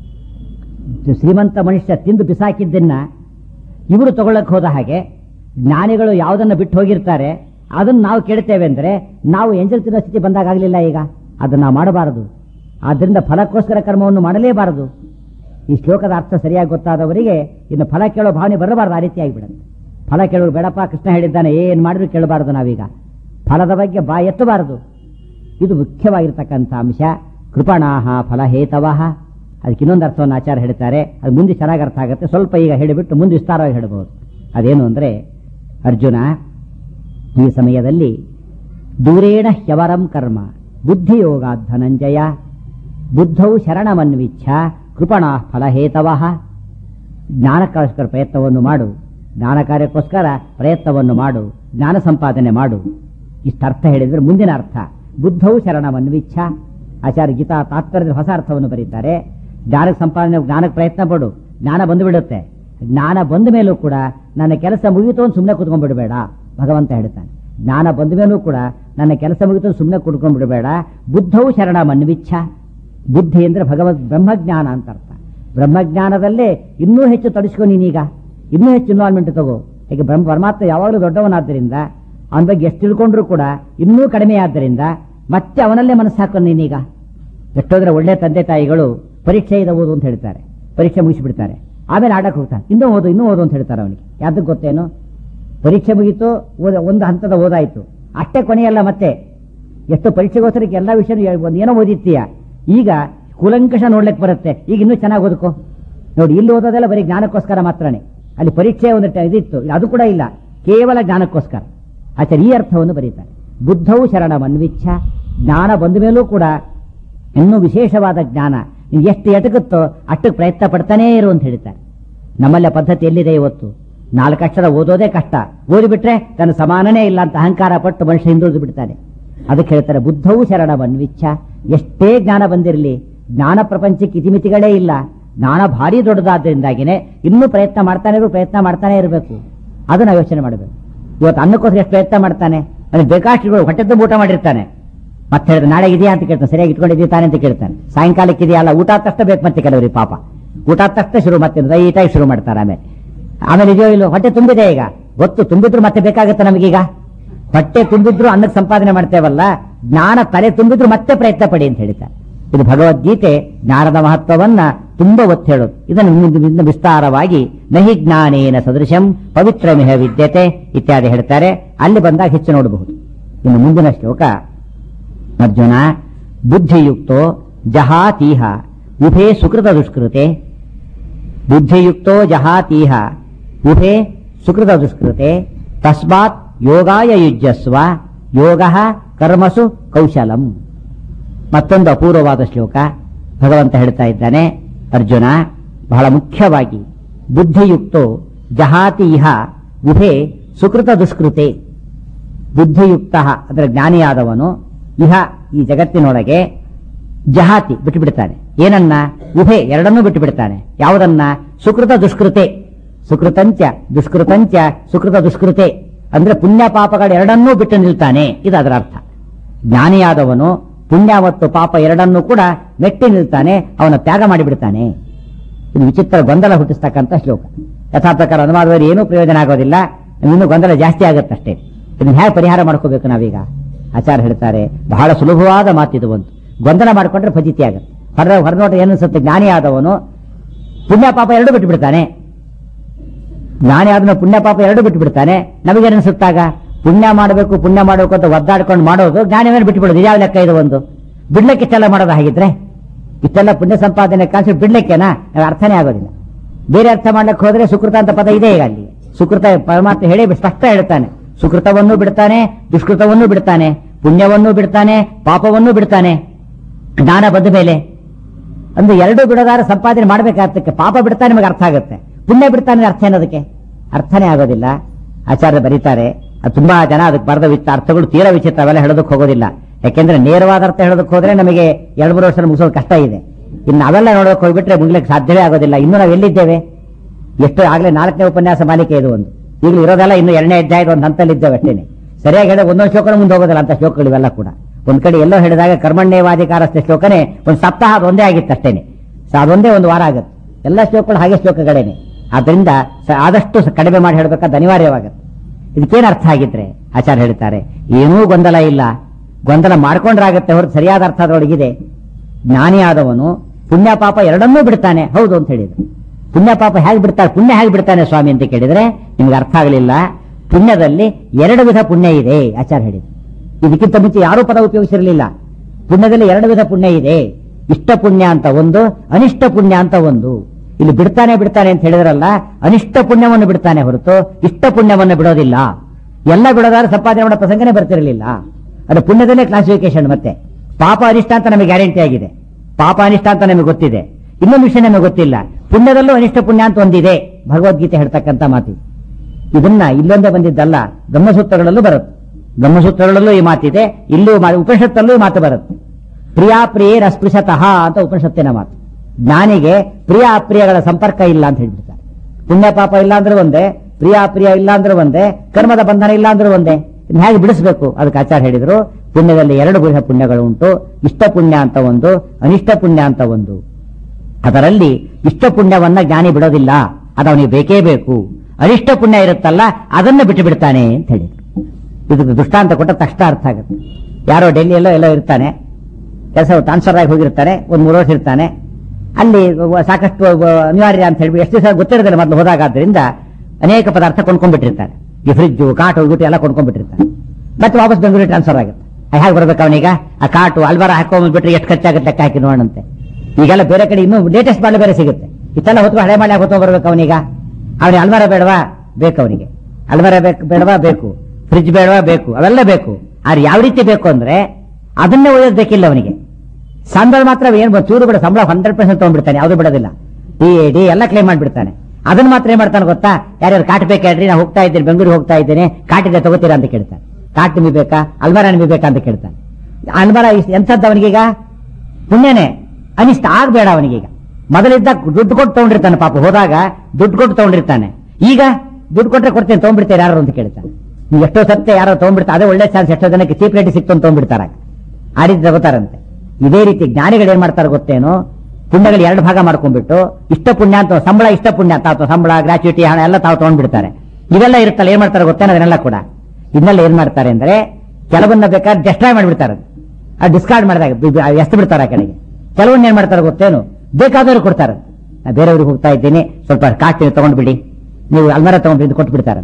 ಶ್ರೀಮಂತ ಮನುಷ್ಯ ತಿಂದು ಬಿಸಾಕಿದ್ದನ್ನ ಇವರು ತಗೊಳ್ಳಕ್ ಹೋದ ಹಾಗೆ ಜ್ಞಾನಿಗಳು ಯಾವುದನ್ನ ಬಿಟ್ಟು ಹೋಗಿರ್ತಾರೆ ಅದನ್ನ ನಾವು ಕೇಳ್ತೇವೆ ಅಂದ್ರೆ ನಾವು ಎಂಜಲ್ ತಿನ್ನೋ ಸ್ಥಿತಿ ಬಂದಾಗಲಿಲ್ಲ ಈಗ ಅದನ್ನ ನಾವು ಮಾಡಬಾರದು ಆದ್ರಿಂದ ಫಲಕ್ಕೋಸ್ಕರ ಕರ್ಮವನ್ನು ಮಾಡಲೇಬಾರದು ಈ ಶ್ಲೋಕದ ಅರ್ಥ ಸರಿಯಾಗಿ ಗೊತ್ತಾದವರಿಗೆ ಇನ್ನು ಫಲ ಕೇಳೋ ಭಾವನೆ ಬರಬಾರದು ಆ ರೀತಿ ಆಗಿಬಿಡುತ್ತೆ ಫಲ ಕೇಳೋರು ಬೇಡಪ್ಪ ಕೃಷ್ಣ ಹೇಳಿದ್ದಾನೆ ಏನ್ ಮಾಡಿದ್ರು ಕೇಳಬಾರದು ನಾವೀಗ ಫಲದ ಬಗ್ಗೆ ಬಾ ಎತ್ತಬಾರದು ಇದು ಮುಖ್ಯವಾಗಿರ್ತಕ್ಕಂಥ ಅಂಶ ಕೃಪಣಾಹ ಫಲಹೇತವಃ ಅದಕ್ಕೆ ಇನ್ನೊಂದು ಅರ್ಥವನ್ನು ಆಚಾರ ಹೇಳ್ತಾರೆ ಅದು ಮುಂದೆ ಚೆನ್ನಾಗಿ ಅರ್ಥ ಆಗುತ್ತೆ ಸ್ವಲ್ಪ ಈಗ ಹೇಳಿಬಿಟ್ಟು ಮುಂದೆ ವಿಸ್ತಾರವಾಗಿ ಹೇಳಬಹುದು ಅದೇನು ಅಂದ್ರೆ ಅರ್ಜುನ ಈ ಸಮಯದಲ್ಲಿ ದೂರೇಣ ಹ್ಯವರಂ ಕರ್ಮ ಬುದ್ಧಿಯೋಗ ಧನಂಜಯ ಬುದ್ಧೌ ಶರಣಮನ್ವಿಚ್ಛ ಕೃಪಣಾ ಫಲಹೇತವಃ ಜ್ಞಾನಕ್ಕೋಸ್ಕರ ಪ್ರಯತ್ನವನ್ನು ಮಾಡು ಜ್ಞಾನ ಕಾರ್ಯಕ್ಕೋಸ್ಕರ ಪ್ರಯತ್ನವನ್ನು ಮಾಡು ಜ್ಞಾನ ಸಂಪಾದನೆ ಮಾಡು ಇಷ್ಟ ಅರ್ಥ ಹೇಳಿದ್ರೆ ಮುಂದಿನ ಅರ್ಥ ಬುದ್ಧವು ಶರಣಮನ್ವಿಚ್ಛ ಆಚಾರ್ಯ ಗೀತಾ ತಾತ್ಪರ್ಯದ ಹೊಸ ಅರ್ಥವನ್ನು ಬರೀತಾರೆ ಜ್ಞಾನಕ್ಕೆ ಸಂಪಾದನೆ ಜ್ಞಾನಕ್ಕೆ ಪ್ರಯತ್ನ ಪಡು ಜ್ಞಾನ ಬಂದು ಬಿಡುತ್ತೆ ಜ್ಞಾನ ಬಂದ ಮೇಲೂ ಕೂಡ ನನ್ನ ಕೆಲಸ ಮುಗಿತು ಅಂತ ಸುಮ್ಮನೆ ಕುತ್ಕೊಂಡ್ಬಿಡಬೇಡ ಭಗವಂತ ಹೇಳ್ತಾನೆ ಜ್ಞಾನ ಬಂದ ಮೇಲೂ ಕೂಡ ನನ್ನ ಕೆಲಸ ಮುಗಿತು ಸುಮ್ಮನೆ ಕುತ್ಕೊಂಡ್ಬಿಡಬೇಡ ಬುದ್ಧವು ಶರಣ ಮನ್ವಿಚ್ಛ ಬುದ್ಧಿ ಅಂದ್ರೆ ಭಗವದ್ ಬ್ರಹ್ಮಜ್ಞಾನ ಅಂತ ಅರ್ಥ ಬ್ರಹ್ಮಜ್ಞಾನದಲ್ಲೇ ಇನ್ನೂ ಹೆಚ್ಚು ತೊಡಸ್ಕೊ ನೀನೀಗ ಇನ್ನೂ ಹೆಚ್ಚು ಇನ್ವಾಲ್ವ್ಮೆಂಟ್ ತಗೋ ಈಗ ಬ್ರಹ್ಮ ಪರಮಾತ್ಮ ಯಾವಾಗಲೂ ದೊಡ್ಡವನಾದ್ದರಿಂದ ಅವನ ಬಗ್ಗೆ ಎಷ್ಟು ತಿಳ್ಕೊಂಡ್ರು ಕೂಡ ಇನ್ನೂ ಕಡಿಮೆ ಆದ್ದರಿಂದ ಮತ್ತೆ ಅವನಲ್ಲೇ ಮನಸ್ಸು ಹಾಕೋ ನೀನೀಗ ಎಷ್ಟೋದ್ರೆ ಒಳ್ಳೆ ತಂದೆ ತಾಯಿಗಳು ಪರೀಕ್ಷೆ ಇದೆ ಓದು ಅಂತ ಹೇಳ್ತಾರೆ ಪರೀಕ್ಷೆ ಮುಗಿಸಿಬಿಡ್ತಾರೆ ಆಮೇಲೆ ಆಡಕ್ಕೆ ಹೋಗ್ತಾನೆ ಇನ್ನೂ ಓದು ಇನ್ನೂ ಓದು ಅಂತ ಹೇಳ್ತಾರೆ ಅವನಿಗೆ ಯಾವ್ದಕ್ಕೆ ಗೊತ್ತೇನು ಪರೀಕ್ಷೆ ಮುಗೀತು ಓದ ಒಂದು ಹಂತದ ಓದಾಯ್ತು ಅಷ್ಟೇ ಕೊನೆಯಲ್ಲ ಮತ್ತೆ ಎಷ್ಟು ಪರೀಕ್ಷೆಗೋಸ್ಕರ ಎಲ್ಲ ವಿಷಯ ಒಂದು ಏನೋ ಓದಿತ್ತೀಯ ಈಗ ಕೂಲಂಕಷ ನೋಡ್ಲಿಕ್ಕೆ ಬರುತ್ತೆ ಈಗ ಇನ್ನೂ ಚೆನ್ನಾಗಿ ಓದ್ಕೋ ನೋಡಿ ಇಲ್ಲಿ ಓದೋದೆಲ್ಲ ಬರೀ ಜ್ಞಾನಕ್ಕೋಸ್ಕರ ಮಾತ್ರನೇ ಅಲ್ಲಿ ಪರೀಕ್ಷೆ ಒಂದು ಟ- ಇದಿತ್ತು ಅದು ಕೂಡ ಇಲ್ಲ ಕೇವಲ ಜ್ಞಾನಕ್ಕೋಸ್ಕರ ಆಚಾರ್ಯ ಈ ಅರ್ಥವನ್ನು ಬರೀತಾರೆ ಬುದ್ಧವು ಶರಣ ಮನ್ವಿಚ್ಛ ಜ್ಞಾನ ಬಂದ ಮೇಲೂ ಕೂಡ ಇನ್ನೂ ವಿಶೇಷವಾದ ಜ್ಞಾನ ನೀನು ಎಷ್ಟು ಎಟಕುತ್ತೋ ಅಷ್ಟಕ್ಕೆ ಪ್ರಯತ್ನ ಪಡ್ತಾನೇ ಇರು ಅಂತ ಹೇಳ್ತಾರೆ ನಮ್ಮಲ್ಲಿ ಆ ಪದ್ಧತಿ ಎಲ್ಲಿದೆ ಇವತ್ತು ನಾಲ್ಕು ಅಕ್ಷರ ಓದೋದೇ ಕಷ್ಟ ಓದಿಬಿಟ್ರೆ ತನ್ನ ಸಮಾನನೇ ಇಲ್ಲ ಅಂತ ಅಹಂಕಾರ ಪಟ್ಟು ಮನುಷ್ಯ ಹಿಂದುಳಿದು ಬಿಡ್ತಾನೆ ಅದಕ್ಕೆ ಹೇಳ್ತಾರೆ ಬುದ್ಧವು ಶರಣ ಮನ್ವಿಚ್ಛ ಎಷ್ಟೇ ಜ್ಞಾನ ಬಂದಿರಲಿ ಜ್ಞಾನ ಪ್ರಪಂಚಕ್ಕೆ ಇತಿಮಿತಿಗಳೇ ಇಲ್ಲ ಜ್ಞಾನ ಭಾರಿ ದೊಡ್ಡದಾದ್ದರಿಂದಾಗಿನೇ ಇನ್ನೂ ಪ್ರಯತ್ನ ಮಾಡ್ತಾನೆ ಇರು ಪ್ರಯತ್ನ ಮಾಡ್ತಾನೆ ಇರಬೇಕು ಅದನ್ನ ಯೋಚನೆ ಮಾಡಬೇಕು ಇವತ್ತು ಅನ್ನಕ್ಕೋಸ್ಕರ ಎಷ್ಟು ಪ್ರಯತ್ನ ಮಾಡ್ತಾನೆ ಅದಕ್ಕೆ ಬೇಕಾಷ್ಟು ಹೊಟ್ಟೆ ತುಂಬ ಊಟ ಮಾಡಿರ್ತಾನೆ ಮತ್ತೆ ಹೇಳಿದ್ರೆ ನಾಳೆ ಇದೆಯಾ ಅಂತ ಕೇಳ್ತಾನೆ ಸರಿಯಾಗಿ ಇಟ್ಕೊಂಡಿದ್ದೀವಿ ತಾನೆ ಅಂತ ಕೇಳ್ತಾನೆ ಸಾಯಂಕಾಲಕ್ಕೆ ಇದೆಯಾ ಅಲ್ಲ ಊಟ ಆದ ತಕ್ಷಣ ಬೇಕು ಮತ್ತೆ ಕೆಲವರಿಗೆ ಪಾಪ ಊಟ ಆದ ತಕ್ಷಣ ಶುರು ಮತ್ತೆ ರೈಟಾಗಿ ಶುರು ಮಾಡ್ತಾರೆ ಆಮೇಲೆ ಆಮೇಲೆ ಇದೆಯೋ ಇಲ್ಲೋ ಹೊಟ್ಟೆ ತುಂಬಿದೆ ಈಗ ಗೊತ್ತು ತುಂಬಿದ್ರು ಮತ್ತೆ ಬೇಕಾಗುತ್ತೆ ನಮಗೀಗ ಹೊಟ್ಟೆ ತುಂಬಿದ್ರು ಅನ್ನಕ್ಕೆ ಸಂಪಾದನೆ ಮಾಡ್ತೇವಲ್ಲ ಜ್ಞಾನ ತಲೆ ತುಂಬಿದ್ರು ಮತ್ತೆ ಪ್ರಯತ್ನ ಪಡಿ ಅಂತ ಹೇಳ್ತಾರೆ ಇದು ಭಗವದ್ಗೀತೆ ಜ್ಞಾನದ ಮಹತ್ವವನ್ನ ತುಂಬಾ ಒತ್ತು ಹೇಳೋದು ಇದನ್ನು ಇನ್ನು- ಇನ್ನು ವಿಸ್ತಾರವಾಗಿ ನಹಿ ಜ್ಞಾನೇನ ಸದೃಶಂ ಪವಿತ್ರಮಿಹ ವಿದ್ಯತೆ ಇತ್ಯಾದಿ ಹೇಳ್ತಾರೆ ಅಲ್ಲಿ ಬಂದಾಗ ಹೆಚ್ಚು ನೋಡಬಹುದು ಇನ್ನು ಮುಂದಿನ ಶ್ಲೋಕ ಅರ್ಜುನ ಬುದ್ಧಿಯುಕ್ತೋ ಜಹಾತೀಹ ಉಭೇ ಸುಕೃತ ದುಷ್ಕೃತೆ ಬುದ್ಧಿಯುಕ್ತೋ ಜಹಾತೀಹ ಉಭೇ ಸುಕೃತ ದುಷ್ಕೃತೆ ತಸ್ಮಾತ್ ಯೋಗಾಯ ಯುಜ್ಯಸ್ವ ಯೋಗ ಕರ್ಮಸು ಕೌಶಲಂ ಮತ್ತೊಂದು ಅಪೂರ್ವವಾದ ಶ್ಲೋಕ ಭಗವಂತ ಹೇಳ್ತಾ ಇದ್ದಾನೆ ಅರ್ಜುನ ಬಹಳ ಮುಖ್ಯವಾಗಿ ಬುದ್ಧಿಯುಕ್ತೋ ಜಹಾತಿ ಇಹ ಉಭೇ ಸುಕೃತ ದುಷ್ಕೃತೆ ಬುದ್ಧಿಯುಕ್ತ ಅದರ ಜ್ಞಾನಿಯಾದವನು ಇಹ ಈ ಜಗತ್ತಿನೊಳಗೆ ಜಹಾತಿ ಬಿಟ್ಟು ಬಿಡ್ತಾನೆ ಏನನ್ನ ಉಭೆ ಎರಡನ್ನೂ ಬಿಟ್ಟು ಬಿಡ್ತಾನೆ ಯಾವುದನ್ನ ಸುಕೃತ ದುಷ್ಕೃತೆ ಸುಕೃತಂಚ ದುಷ್ಕೃತಂಚ ಸುಕೃತ ದುಷ್ಕೃತೆ ಅಂದ್ರೆ ಪುಣ್ಯ ಪಾಪಗಳು ಎರಡನ್ನೂ ಬಿಟ್ಟು ನಿಲ್ತಾನೆ ಇದು ಅದರ ಅರ್ಥ ಜ್ಞಾನಿಯಾದವನು ಪುಣ್ಯ ಮತ್ತು ಪಾಪ ಎರಡನ್ನೂ ಕೂಡ ಮೆಟ್ಟಿ ನಿಲ್ತಾನೆ ಅವನ ತ್ಯಾಗ ಮಾಡಿಬಿಡ್ತಾನೆ ಇದು ವಿಚಿತ್ರ ಗೊಂದಲ ಹುಟ್ಟಿಸ್ತಕ್ಕಂಥ ಶ್ಲೋಕ ಯಥಾ ಪ್ರಕಾರ ಅನುವಾದದಲ್ಲಿ ಏನೂ ಪ್ರಯೋಜನ ಆಗೋದಿಲ್ಲ ಇನ್ನೂ ಗೊಂದಲ ಜಾಸ್ತಿ ಆಗುತ್ತಷ್ಟೇ ಇದನ್ನ ಹೇಗೆ ಪರಿಹಾರ ಮಾಡ್ಕೋಬೇಕು ನಾವೀಗ ಆಚಾರ್ಯ ಹೇಳ್ತಾರೆ ಬಹಳ ಸುಲಭವಾದ ಮಾತಿದು ಒಂದು ಗೊಂದಲ ಮಾಡಿಕೊಂಡ್ರೆ ಫಜಿತಿ ಆಗುತ್ತೆ ಹೊರ ಹೊರನೋಟ ಏನನ್ಸುತ್ತೆ ಜ್ಞಾನಿ ಆದವನು ಪುಣ್ಯ ಪಾಪ ಎರಡು ಬಿಟ್ಟು ಬಿಡ್ತಾನೆ ಜ್ಞಾನಿ ಆದ್ಮೇಲೆ ಪುಣ್ಯ ಪಾಪ ಎರಡು ಬಿಟ್ಟು ಬಿಡ್ತಾನೆ ನಮಗೇನನ್ಸುತ್ತಾಗ ಪುಣ್ಯ ಮಾಡಬೇಕು ಪುಣ್ಯ ಮಾಡಬೇಕು ಅಂತ ಒದ್ದಾಡ್ಕೊಂಡು ಮಾಡೋದು ಜ್ಞಾನಿ ಮೇಲೆ ಬಿಟ್ಟು ಬಿಡೋದು ಯಾವ ಲೆಕ್ಕ ಇದು ಒಂದು ಬಿಡ್ಲಿಕ್ಕೆ ಇಷ್ಟೆಲ್ಲ ಮಾಡೋದು ಹಾಗಿದ್ರೆ ಇಷ್ಟೆಲ್ಲ ಪುಣ್ಯ ಸಂಪಾದನೆ ಕಾನ್ಸೆಪ್ಟ್ ಬಿಡ್ಲಿಕ್ಕೆನಾ ನಮ್ಗೆ ಅರ್ಥನೇ ಆಗೋದಿಲ್ಲ ಬೇರೆ ಅರ್ಥ ಮಾಡ್ಲಿಕ್ಕೆ ಹೋದ್ರೆ ಸುಕೃತ ಅಂತ ಪದ ಇದೆ ಈಗ ಅಲ್ಲಿ ಸುಕೃತ ಪರಮಾತ್ಮ ಹೇಳಿ ಸ್ಪಷ್ಟ ಹೇಳ್ತಾನೆ ಸುಕೃತವನ್ನು ಬಿಡ್ತಾನೆ ದುಷ್ಕೃತವನ್ನು ಬಿಡ್ತಾನೆ ಪುಣ್ಯವನ್ನೂ ಬಿಡ್ತಾನೆ ಪಾಪವನ್ನೂ ಬಿಡ್ತಾನೆ ಜ್ಞಾನ ಬಂದ ಮೇಲೆ ಅಂದ್ರೆ ಎರಡು ಬಿಡದಾರ ಸಂಪಾದನೆ ಮಾಡ್ಬೇಕಾಗ್ತಕ್ಕೆ ಪಾಪ ಬಿಡ್ತಾನೆ ನಿಮಗೆ ಅರ್ಥ ಆಗುತ್ತೆ ಪುಣ್ಯ ಬಿಡ್ತಾನೆ ಅರ್ಥ ಏನದಕ್ಕೆ ಅರ್ಥನೇ ಆಗೋದಿಲ್ಲ ಆಚಾರ್ಯ ಬರೀತಾರೆ ಅದು ತುಂಬಾ ಜನ ಅದಕ್ಕೆ ಬರೆದ ವಿತ್ತ ಅರ್ಥಗಳು ತೀರಾ ವಿಚಿತ್ರ ಅವೆಲ್ಲ ಹೇಳೋದಕ್ಕೆ ಹೋಗೋದಿಲ್ಲ ಯಾಕೆಂದ್ರೆ ನೇರವಾದ ಅರ್ಥ ಹೇಳೋದಕ್ಕೆ ಹೋದ್ರೆ ನಮಗೆ ಎರಡು ಮೂರು ವರ್ಷ ಮುಗಿಸೋದು ಕಷ್ಟ ಇದೆ ಇನ್ನು ಅವೆಲ್ಲ ನೋಡೋಕೆ ಹೋಗ್ಬಿಟ್ರೆ ಮುಗಿಲಿಕ್ಕೆ ಸಾಧ್ಯವೇ ಆಗೋದಿಲ್ಲ ಇನ್ನು ನಾವು ಎಲ್ಲಿದ್ದೇವೆ ಎಷ್ಟು ಆಗ್ಲೇ ನಾಲ್ಕನೇ ಉಪನ್ಯಾಸ ಮಾಲಿಕೆ ಇದು ಒಂದು ಈಗಲೂ ಇರೋದೆಲ್ಲ ಇನ್ನು ಎರಡನೇ ಅಧ್ಯಾಯದ ಒಂದು ಹಂತಲ್ಲಿದ್ದೇವೆ ಅಷ್ಟೇನೆ ಸರಿಯಾಗಿ ಹೇಳಿದ್ರೆ ಒಂದೊಂದು ಶ್ಲೋಕನ ಮುಂದೆ ಹೋಗೋದಿಲ್ಲ ಅಂತ ಶ್ಲೋಕಗಳು ಇವೆಲ್ಲ ಕೂಡ ಒಂದ್ ಕಡೆ ಎಲ್ಲೋ ಹೇಳಿದಾಗ ಕರ್ಮಣ್ಯವಾಧಿಕಾರಸ್ಥ ಶ್ಲೋಕನೇ ಒಂದು ಸಪ್ತಾಹ ಅದು ಒಂದೇ ಆಗಿತ್ತು ಅಷ್ಟೇನೆ ಸೊ ಅದೊಂದೇ ಒಂದು ವಾರ ಆಗುತ್ತೆ ಎಲ್ಲ ಶ್ಲೋಕಗಳು ಹಾಗೆ ಶ್ಲೋಕಗಳೇನೆ ಆದ್ರಿಂದ ಸ- ಆದಷ್ಟು ಸ- ಕಡಿಮೆ ಮಾಡಿ ಹೇಳಬೇಕಾದ ಅನಿವಾರ್ಯವಾಗುತ್ತೆ ಇದಕ್ಕೇನು ಅರ್ಥ ಆಗಿದ್ರೆ ಆಚಾರ್ಯ ಹೇಳ್ತಾರೆ ಏನೂ ಗೊಂದಲ ಇಲ್ಲ ಗೊಂದಲ ಮಾಡ್ಕೊಂಡ್ರಾಗತ್ತೆ ಹೊರತು ಸರಿಯಾದ ಅರ್ಥ ಅದರೊಳಗಿದೆ ಜ್ಞಾನಿಯಾದವನು ಪುಣ್ಯ ಪಾಪ ಎರಡನ್ನೂ ಬಿಡ್ತಾನೆ ಹೌದು ಅಂತ ಹೇಳಿದ್ರು ಪುಣ್ಯ ಪಾಪ ಹೇಗೆ ಬಿಡ್ತಾರೆ ಪುಣ್ಯ ಹೇಗೆ ಬಿಡ್ತಾನೆ ಸ್ವಾಮಿ ಅಂತ ಕೇಳಿದ್ರೆ ನಿಮ್ಗೆ ಅರ್ಥ ಆಗಲಿಲ್ಲ ಪುಣ್ಯದಲ್ಲಿ ಎರಡು ವಿಧ ಪುಣ್ಯ ಇದೆ ಆಚಾರ್ಯ ಹೇಳಿದ್ರು ಇದಕ್ಕಿಂತ ಮುಂಚೆ ಯಾರೂ ಪದ ಉಪಯೋಗಿಸಿರಲಿಲ್ಲ ಪುಣ್ಯದಲ್ಲಿ ಎರಡು ವಿಧ ಪುಣ್ಯ ಇದೆ ಇಷ್ಟ ಪುಣ್ಯ ಅಂತ ಒಂದು ಅನಿಷ್ಟ ಪುಣ್ಯ ಅಂತ ಒಂದು ಇಲ್ಲಿ ಬಿಡ್ತಾನೆ ಬಿಡ್ತಾನೆ ಅಂತ ಹೇಳಿದ್ರಲ್ಲ ಅನಿಷ್ಟ ಪುಣ್ಯವನ್ನು ಬಿಡ್ತಾನೆ ಹೊರತು ಇಷ್ಟ ಪುಣ್ಯವನ್ನು ಬಿಡೋದಿಲ್ಲ ಎಲ್ಲ ಬಿಡೋದಾದ್ರೆ ಸಂಪಾದನೆ ಮಾಡೋ ಪ್ರಸಂಗನೇ ಬರ್ತಿರಲಿಲ್ಲ ಅದು ಪುಣ್ಯದಲ್ಲೇ ಕ್ಲಾಸಿಫಿಕೇಶನ್ ಮತ್ತೆ ಪಾಪ ಅನಿಷ್ಟ ಅಂತ ನಮಗೆ ಗ್ಯಾರಂಟಿ ಆಗಿದೆ ಪಾಪ ಅನಿಷ್ಟ ಅಂತ ನಮಗೆ ಗೊತ್ತಿದೆ ಇನ್ನೊಂದು ವಿಷಯ ನಮಗೆ ಗೊತ್ತಿಲ್ಲ ಪುಣ್ಯದಲ್ಲೂ ಅನಿಷ್ಟ ಪುಣ್ಯ ಅಂತ ಒಂದಿದೆ ಭಗವದ್ಗೀತೆ ಹೇಳ್ತಕ್ಕಂಥ ಮಾತಿ ಇದನ್ನ ಇಲ್ಲೊಂದೇ ಬಂದಿದ್ದಲ್ಲ ಬ್ರಹ್ಮಸೂತ್ರಗಳಲ್ಲೂ ಬರುತ್ತೆ ಬ್ರಹ್ಮಸೂತ್ರಗಳಲ್ಲೂ ಈ ಮಾತಿದೆ ಇಲ್ಲೂ ಮಾ- ಉಪನಿಷತ್ತಲ್ಲೂ ಈ ಮಾತು ಬರುತ್ತೆ ಪ್ರಿಯಾ ಪ್ರಿಯೇರ ಅಸ್ಪೃಶತಃ ಅಂತ ಉಪನಿಷತ್ತಿನ ಮಾತು ಜ್ಞಾನಿಗೆ ಪ್ರಿಯ ಅಪ್ರಿಯಗಳ ಸಂಪರ್ಕ ಇಲ್ಲ ಅಂತ ಹೇಳ್ಬಿಡ್ತಾರೆ ಪುಣ್ಯ ಪಾಪ ಇಲ್ಲ ಅಂದ್ರೆ ಒಂದೇ ಪ್ರಿಯ ಅಪ್ರಿಯ ಇಲ್ಲ ಅಂದ್ರೆ ಒಂದೇ ಕರ್ಮದ ಬಂಧನ ಇಲ್ಲ ಅಂದ್ರೆ ಒಂದೇ ಇನ್ನು ಹೇಗೆ ಬಿಡಿಸಬೇಕು ಅದಕ್ಕೆ ಆಚಾರ್ಯ ಹೇಳಿದ್ರು ಪುಣ್ಯದಲ್ಲಿ ಎರಡು ವಿಧ ಪುಣ್ಯಗಳು ಉಂಟು ಇಷ್ಟ ಪುಣ್ಯ ಅಂತ ಒಂದು ಅನಿಷ್ಟ ಪುಣ್ಯ ಅಂತ ಒಂದು ಅದರಲ್ಲಿ ಇಷ್ಟ ಪುಣ್ಯವನ್ನ ಜ್ಞಾನಿ ಬಿಡೋದಿಲ್ಲ ಅದು ಅವನಿಗೆ ಬೇಕೇ ಬೇಕು ಅನಿಷ್ಟ ಪುಣ್ಯ ಇರುತ್ತಲ್ಲ ಅದನ್ನ ಬಿಟ್ಟು ಬಿಡ್ತಾನೆ ಅಂತ ಹೇಳಿದ್ರು ಇದಕ್ಕೆ ದೃಷ್ಟಾಂತ ಕೊಟ್ಟ ತಕ್ಷಣ ಅರ್ಥ ಆಗುತ್ತೆ ಯಾರೋ ಡೆಲ್ಲಿಯಲ್ಲೋ ಎಲ್ಲೋ ಇರ್ತಾನೆ ಕೆಲಸ ಟ್ರಾನ್ಸ್ಫರ್ ಆಗಿ ಹೋಗಿರ್ತಾನೆ ಒಂದ್ ಮೂರು ವರ್ಷ ಇರ್ತಾನೆ ಅಲ್ಲಿ ವ- ಸಾಕಷ್ಟು ವ- ಅನಿವಾರ್ಯ ಅಂತ ಹೇಳಿ ಎಷ್ಟು ದಿವಸ ಗೊತ್ತಿರೋದಿಲ್ಲ ಮೊದಲು ಹೋದಾಗ ಆದ್ದರಿಂದ ಅನೇಕ ಪದಾರ್ಥ ಕೊಂಡ್ಕೊಂಡ್ಬಿಟ್ಟಿರ್ತಾರೆ ಈ ಫ್ರಿಜ್ಜು ಕಾಟು ಗುಟ್ಟು ಎಲ್ಲ ಕೊಂಡ್ಕೊಂಡ್ಬಿಟ್ಟಿರ್ತಾರೆ ಮತ್ತೆ ವಾಪಸ್ ಬೆಂಗಳೂರಿಗೆ ಟ್ರಾನ್ಸ್ಫರ್ ಆಗುತ್ತೆ ಹೇಗೆ ಬರ್ಬೇಕು ಅವನೀಗ ಆ ಕಾಟು ಅಲ್ವಾರ ಹಾಕೊಂಡ್ಬಿಟ್ರೆ ಎಷ್ಟು ಖರ್ಚಾಗುತ್ತೆ ಲೆಕ್ಕ ಹಾಕಿ ನೋಡಂತೆ ಈಗೆಲ್ಲ ಬೇರೆ ಕಡೆ ಇನ್ನೂ ಲೇಟೆಸ್ಟ್ ಮಾಡಲು ಬೇರೆ ಸಿಗುತ್ತೆ ಇತ್ತೆಲ್ಲ ಹೊತ್ತು ಹಳೆ ಮಾಡಿ ಹೊತ್ತು ಬರ್ಬೇಕು ಅವನೀಗ ಅವನಿಗೆ ಅಲ್ಮಾರ ಬೇಡವಾ ಬೇಕು ಅವನಿಗೆ ಅಲ್ಮಾರ ಬೇಕು ಬೇಡವಾ ಬೇಕು ಫ್ರಿಜ್ ಬೇಡವಾ ಬೇಕು ಅವೆಲ್ಲ ಬೇಕು ಆದ್ರೆ ಯಾವ ರೀತಿ ಬೇಕು ಅಂದ್ರೆ ಅದನ್ನೇ ಓದೋದು ಬೇಕಿಲ್ಲ ಅವನಿಗೆ ಸಂಬಳ ಮಾತ್ರ ಏನ್ ಬ- ಚೂರು ಬಿಡ ಸಂಬಳ ಹಂಡ್ರೆಡ್ ಪರ್ಸೆಂಟ್ ತಗೊಂಡ್ಬಿಡ್ತಾನೆ ಯಾವ್ದು ಬಿಡೋದಿಲ್ಲ ಡಿ ಎ ಡಿ ಎಲ್ಲ ಕ್ಲೇಮ್ ಮಾಡ್ಬಿಡ್ತಾನೆ ಅದನ್ನ ಮಾತ್ರ ಏನ್ ಮಾಡ್ತಾನೆ ಗೊತ್ತಾ ಯಾರ್ಯಾರು ಕಾಟ್ ಬೇಕು ಹೇಳ್ರಿ ನಾ ಹೋಗ್ತಾ ಇದ್ದೇನೆ ಬೆಂಗಳೂರಿಗೆ ಹೋಗ್ತಾ ಇದ್ದೇನೆ ಕಾಟಿದೆ ತಗೋತೀರಾ ಅಂತ ಕೇಳ್ತಾನೆ ಕಾಟ್ ನಿಮಗೆ ಬೇಕಾ ಅಲ್ಮಾರ ನಿಮಗೆ ಬೇಕಾ ಅಂತ ಕೇಳ್ತಾನೆ ಅಲ್ಮಾರ ಇಷ್ಟ್- ಎಂಥದ್ದು ಅವನಿಗೀಗ ಪುಣ್ಯನೇ ಅನಿಷ್ಟ ಆಗ್ಬೇಡ ಅವನಿಗೀಗ ಮೊದಲಿದ್ದ ದುಡ್ಡು ಕೊಟ್ಟು ತಗೊಂಡಿರ್ತಾನೆ ಪಾಪ ಹೋದಾಗ ದುಡ್ಡು ಕೊಟ್ಟು ತಗೊಂಡಿರ್ತಾನೆ ಈಗ ದುಡ್ಡು ಕೊಟ್ರೆ ಕೊಡ್ತೇನೆ ತಗೊಂಡ್ಬಿಡ್ತೇನೆ ಯಾರು ಅಂತ ಕೇಳ್ತಾನೆ ನೀವು ಎಷ್ಟೋ ಸತ್ಯ ಯಾರೋ ತಗೊಂಡ್ಬಿಡ್ತಾರೆ ಅದೇ ಒಳ್ಳೆ ಚಾನ್ಸ್ ಎಷ್ಟೋ ಜನಕ್ಕೆ ಚೀಪ್ ರೇಟ್ ಸಿಕ್ತು ಅಂತ ತಗೊಂಡ್ಬಿಡ್ತಾರೆ ಆ ರೀತಿ ತಗೋತಾರಂತೆ ಇದೇ ರೀತಿ ಜ್ಞಾನಿಗಳು ಏನ್ ಮಾಡ್ತಾರೆ ಗೊತ್ತೇನೋ ಪುಣ್ಯಗಳು ಎರಡು ಭಾಗ ಮಾಡ್ಕೊಂಡ್ಬಿಟ್ಟು ಇಷ್ಟ ಪುಣ್ಯ ಅಂತ ಸಂಬಳ ಇಷ್ಟ ಪುಣ್ಯ ಅಂತ ಅಥವಾ ಸಂಬಳ ಗ್ರಾಚ್ಯುಟಿ ಹಣ ಎಲ್ಲ ತಾವು ತಗೊಂಡ್ಬಿಡ್ತಾರೆ ಇವೆಲ್ಲ ಇರುತ್ತಲ್ಲ ಏನ್ ಮಾಡ್ತಾರೆ ಗೊತ್ತೇನೋ ಅದನ್ನೆಲ್ಲ ಕೂಡ ಇದನ್ನೆಲ್ಲ ಏನ್ ಮಾಡ್ತಾರೆ ಅಂದ್ರೆ ಕೆಲವನ್ನ ಬೇಕಾದ್ರೆ ಡೆಸ್ಟ್ರಾಯ್ ಮಾಡಿಬಿಡ್ತಾರೆ ಆ ಡಿಸ್ಕಾರ್ಡ್ ಮಾಡಿದಾಗ ಎಷ್ಟು ಬಿಡ್ತಾರೆ ಆ ಕಡೆಗೆ ಕೆಲವನ್ನ ಏನ್ ಮಾಡ್ತಾರೆ ಗೊತ್ತೇನು ಬೇಕಾದವರು ಕೊಡ್ತಾರೆ ನಾ ಬೇರೆಯವ್ರಿಗೆ ಹೋಗ್ತಾ ಇದ್ದೀನಿ ಸ್ವಲ್ಪ ಕಾಸ್ಟ್ಲಿ ತಗೊಂಡ್ಬಿಡಿ ನೀವು ಅಲ್ಮಾರ ತಗೊಂಡ್ಬಿಟ್ಟು ಕೊಟ್ಟು ಬಿಡ್ತಾರೆ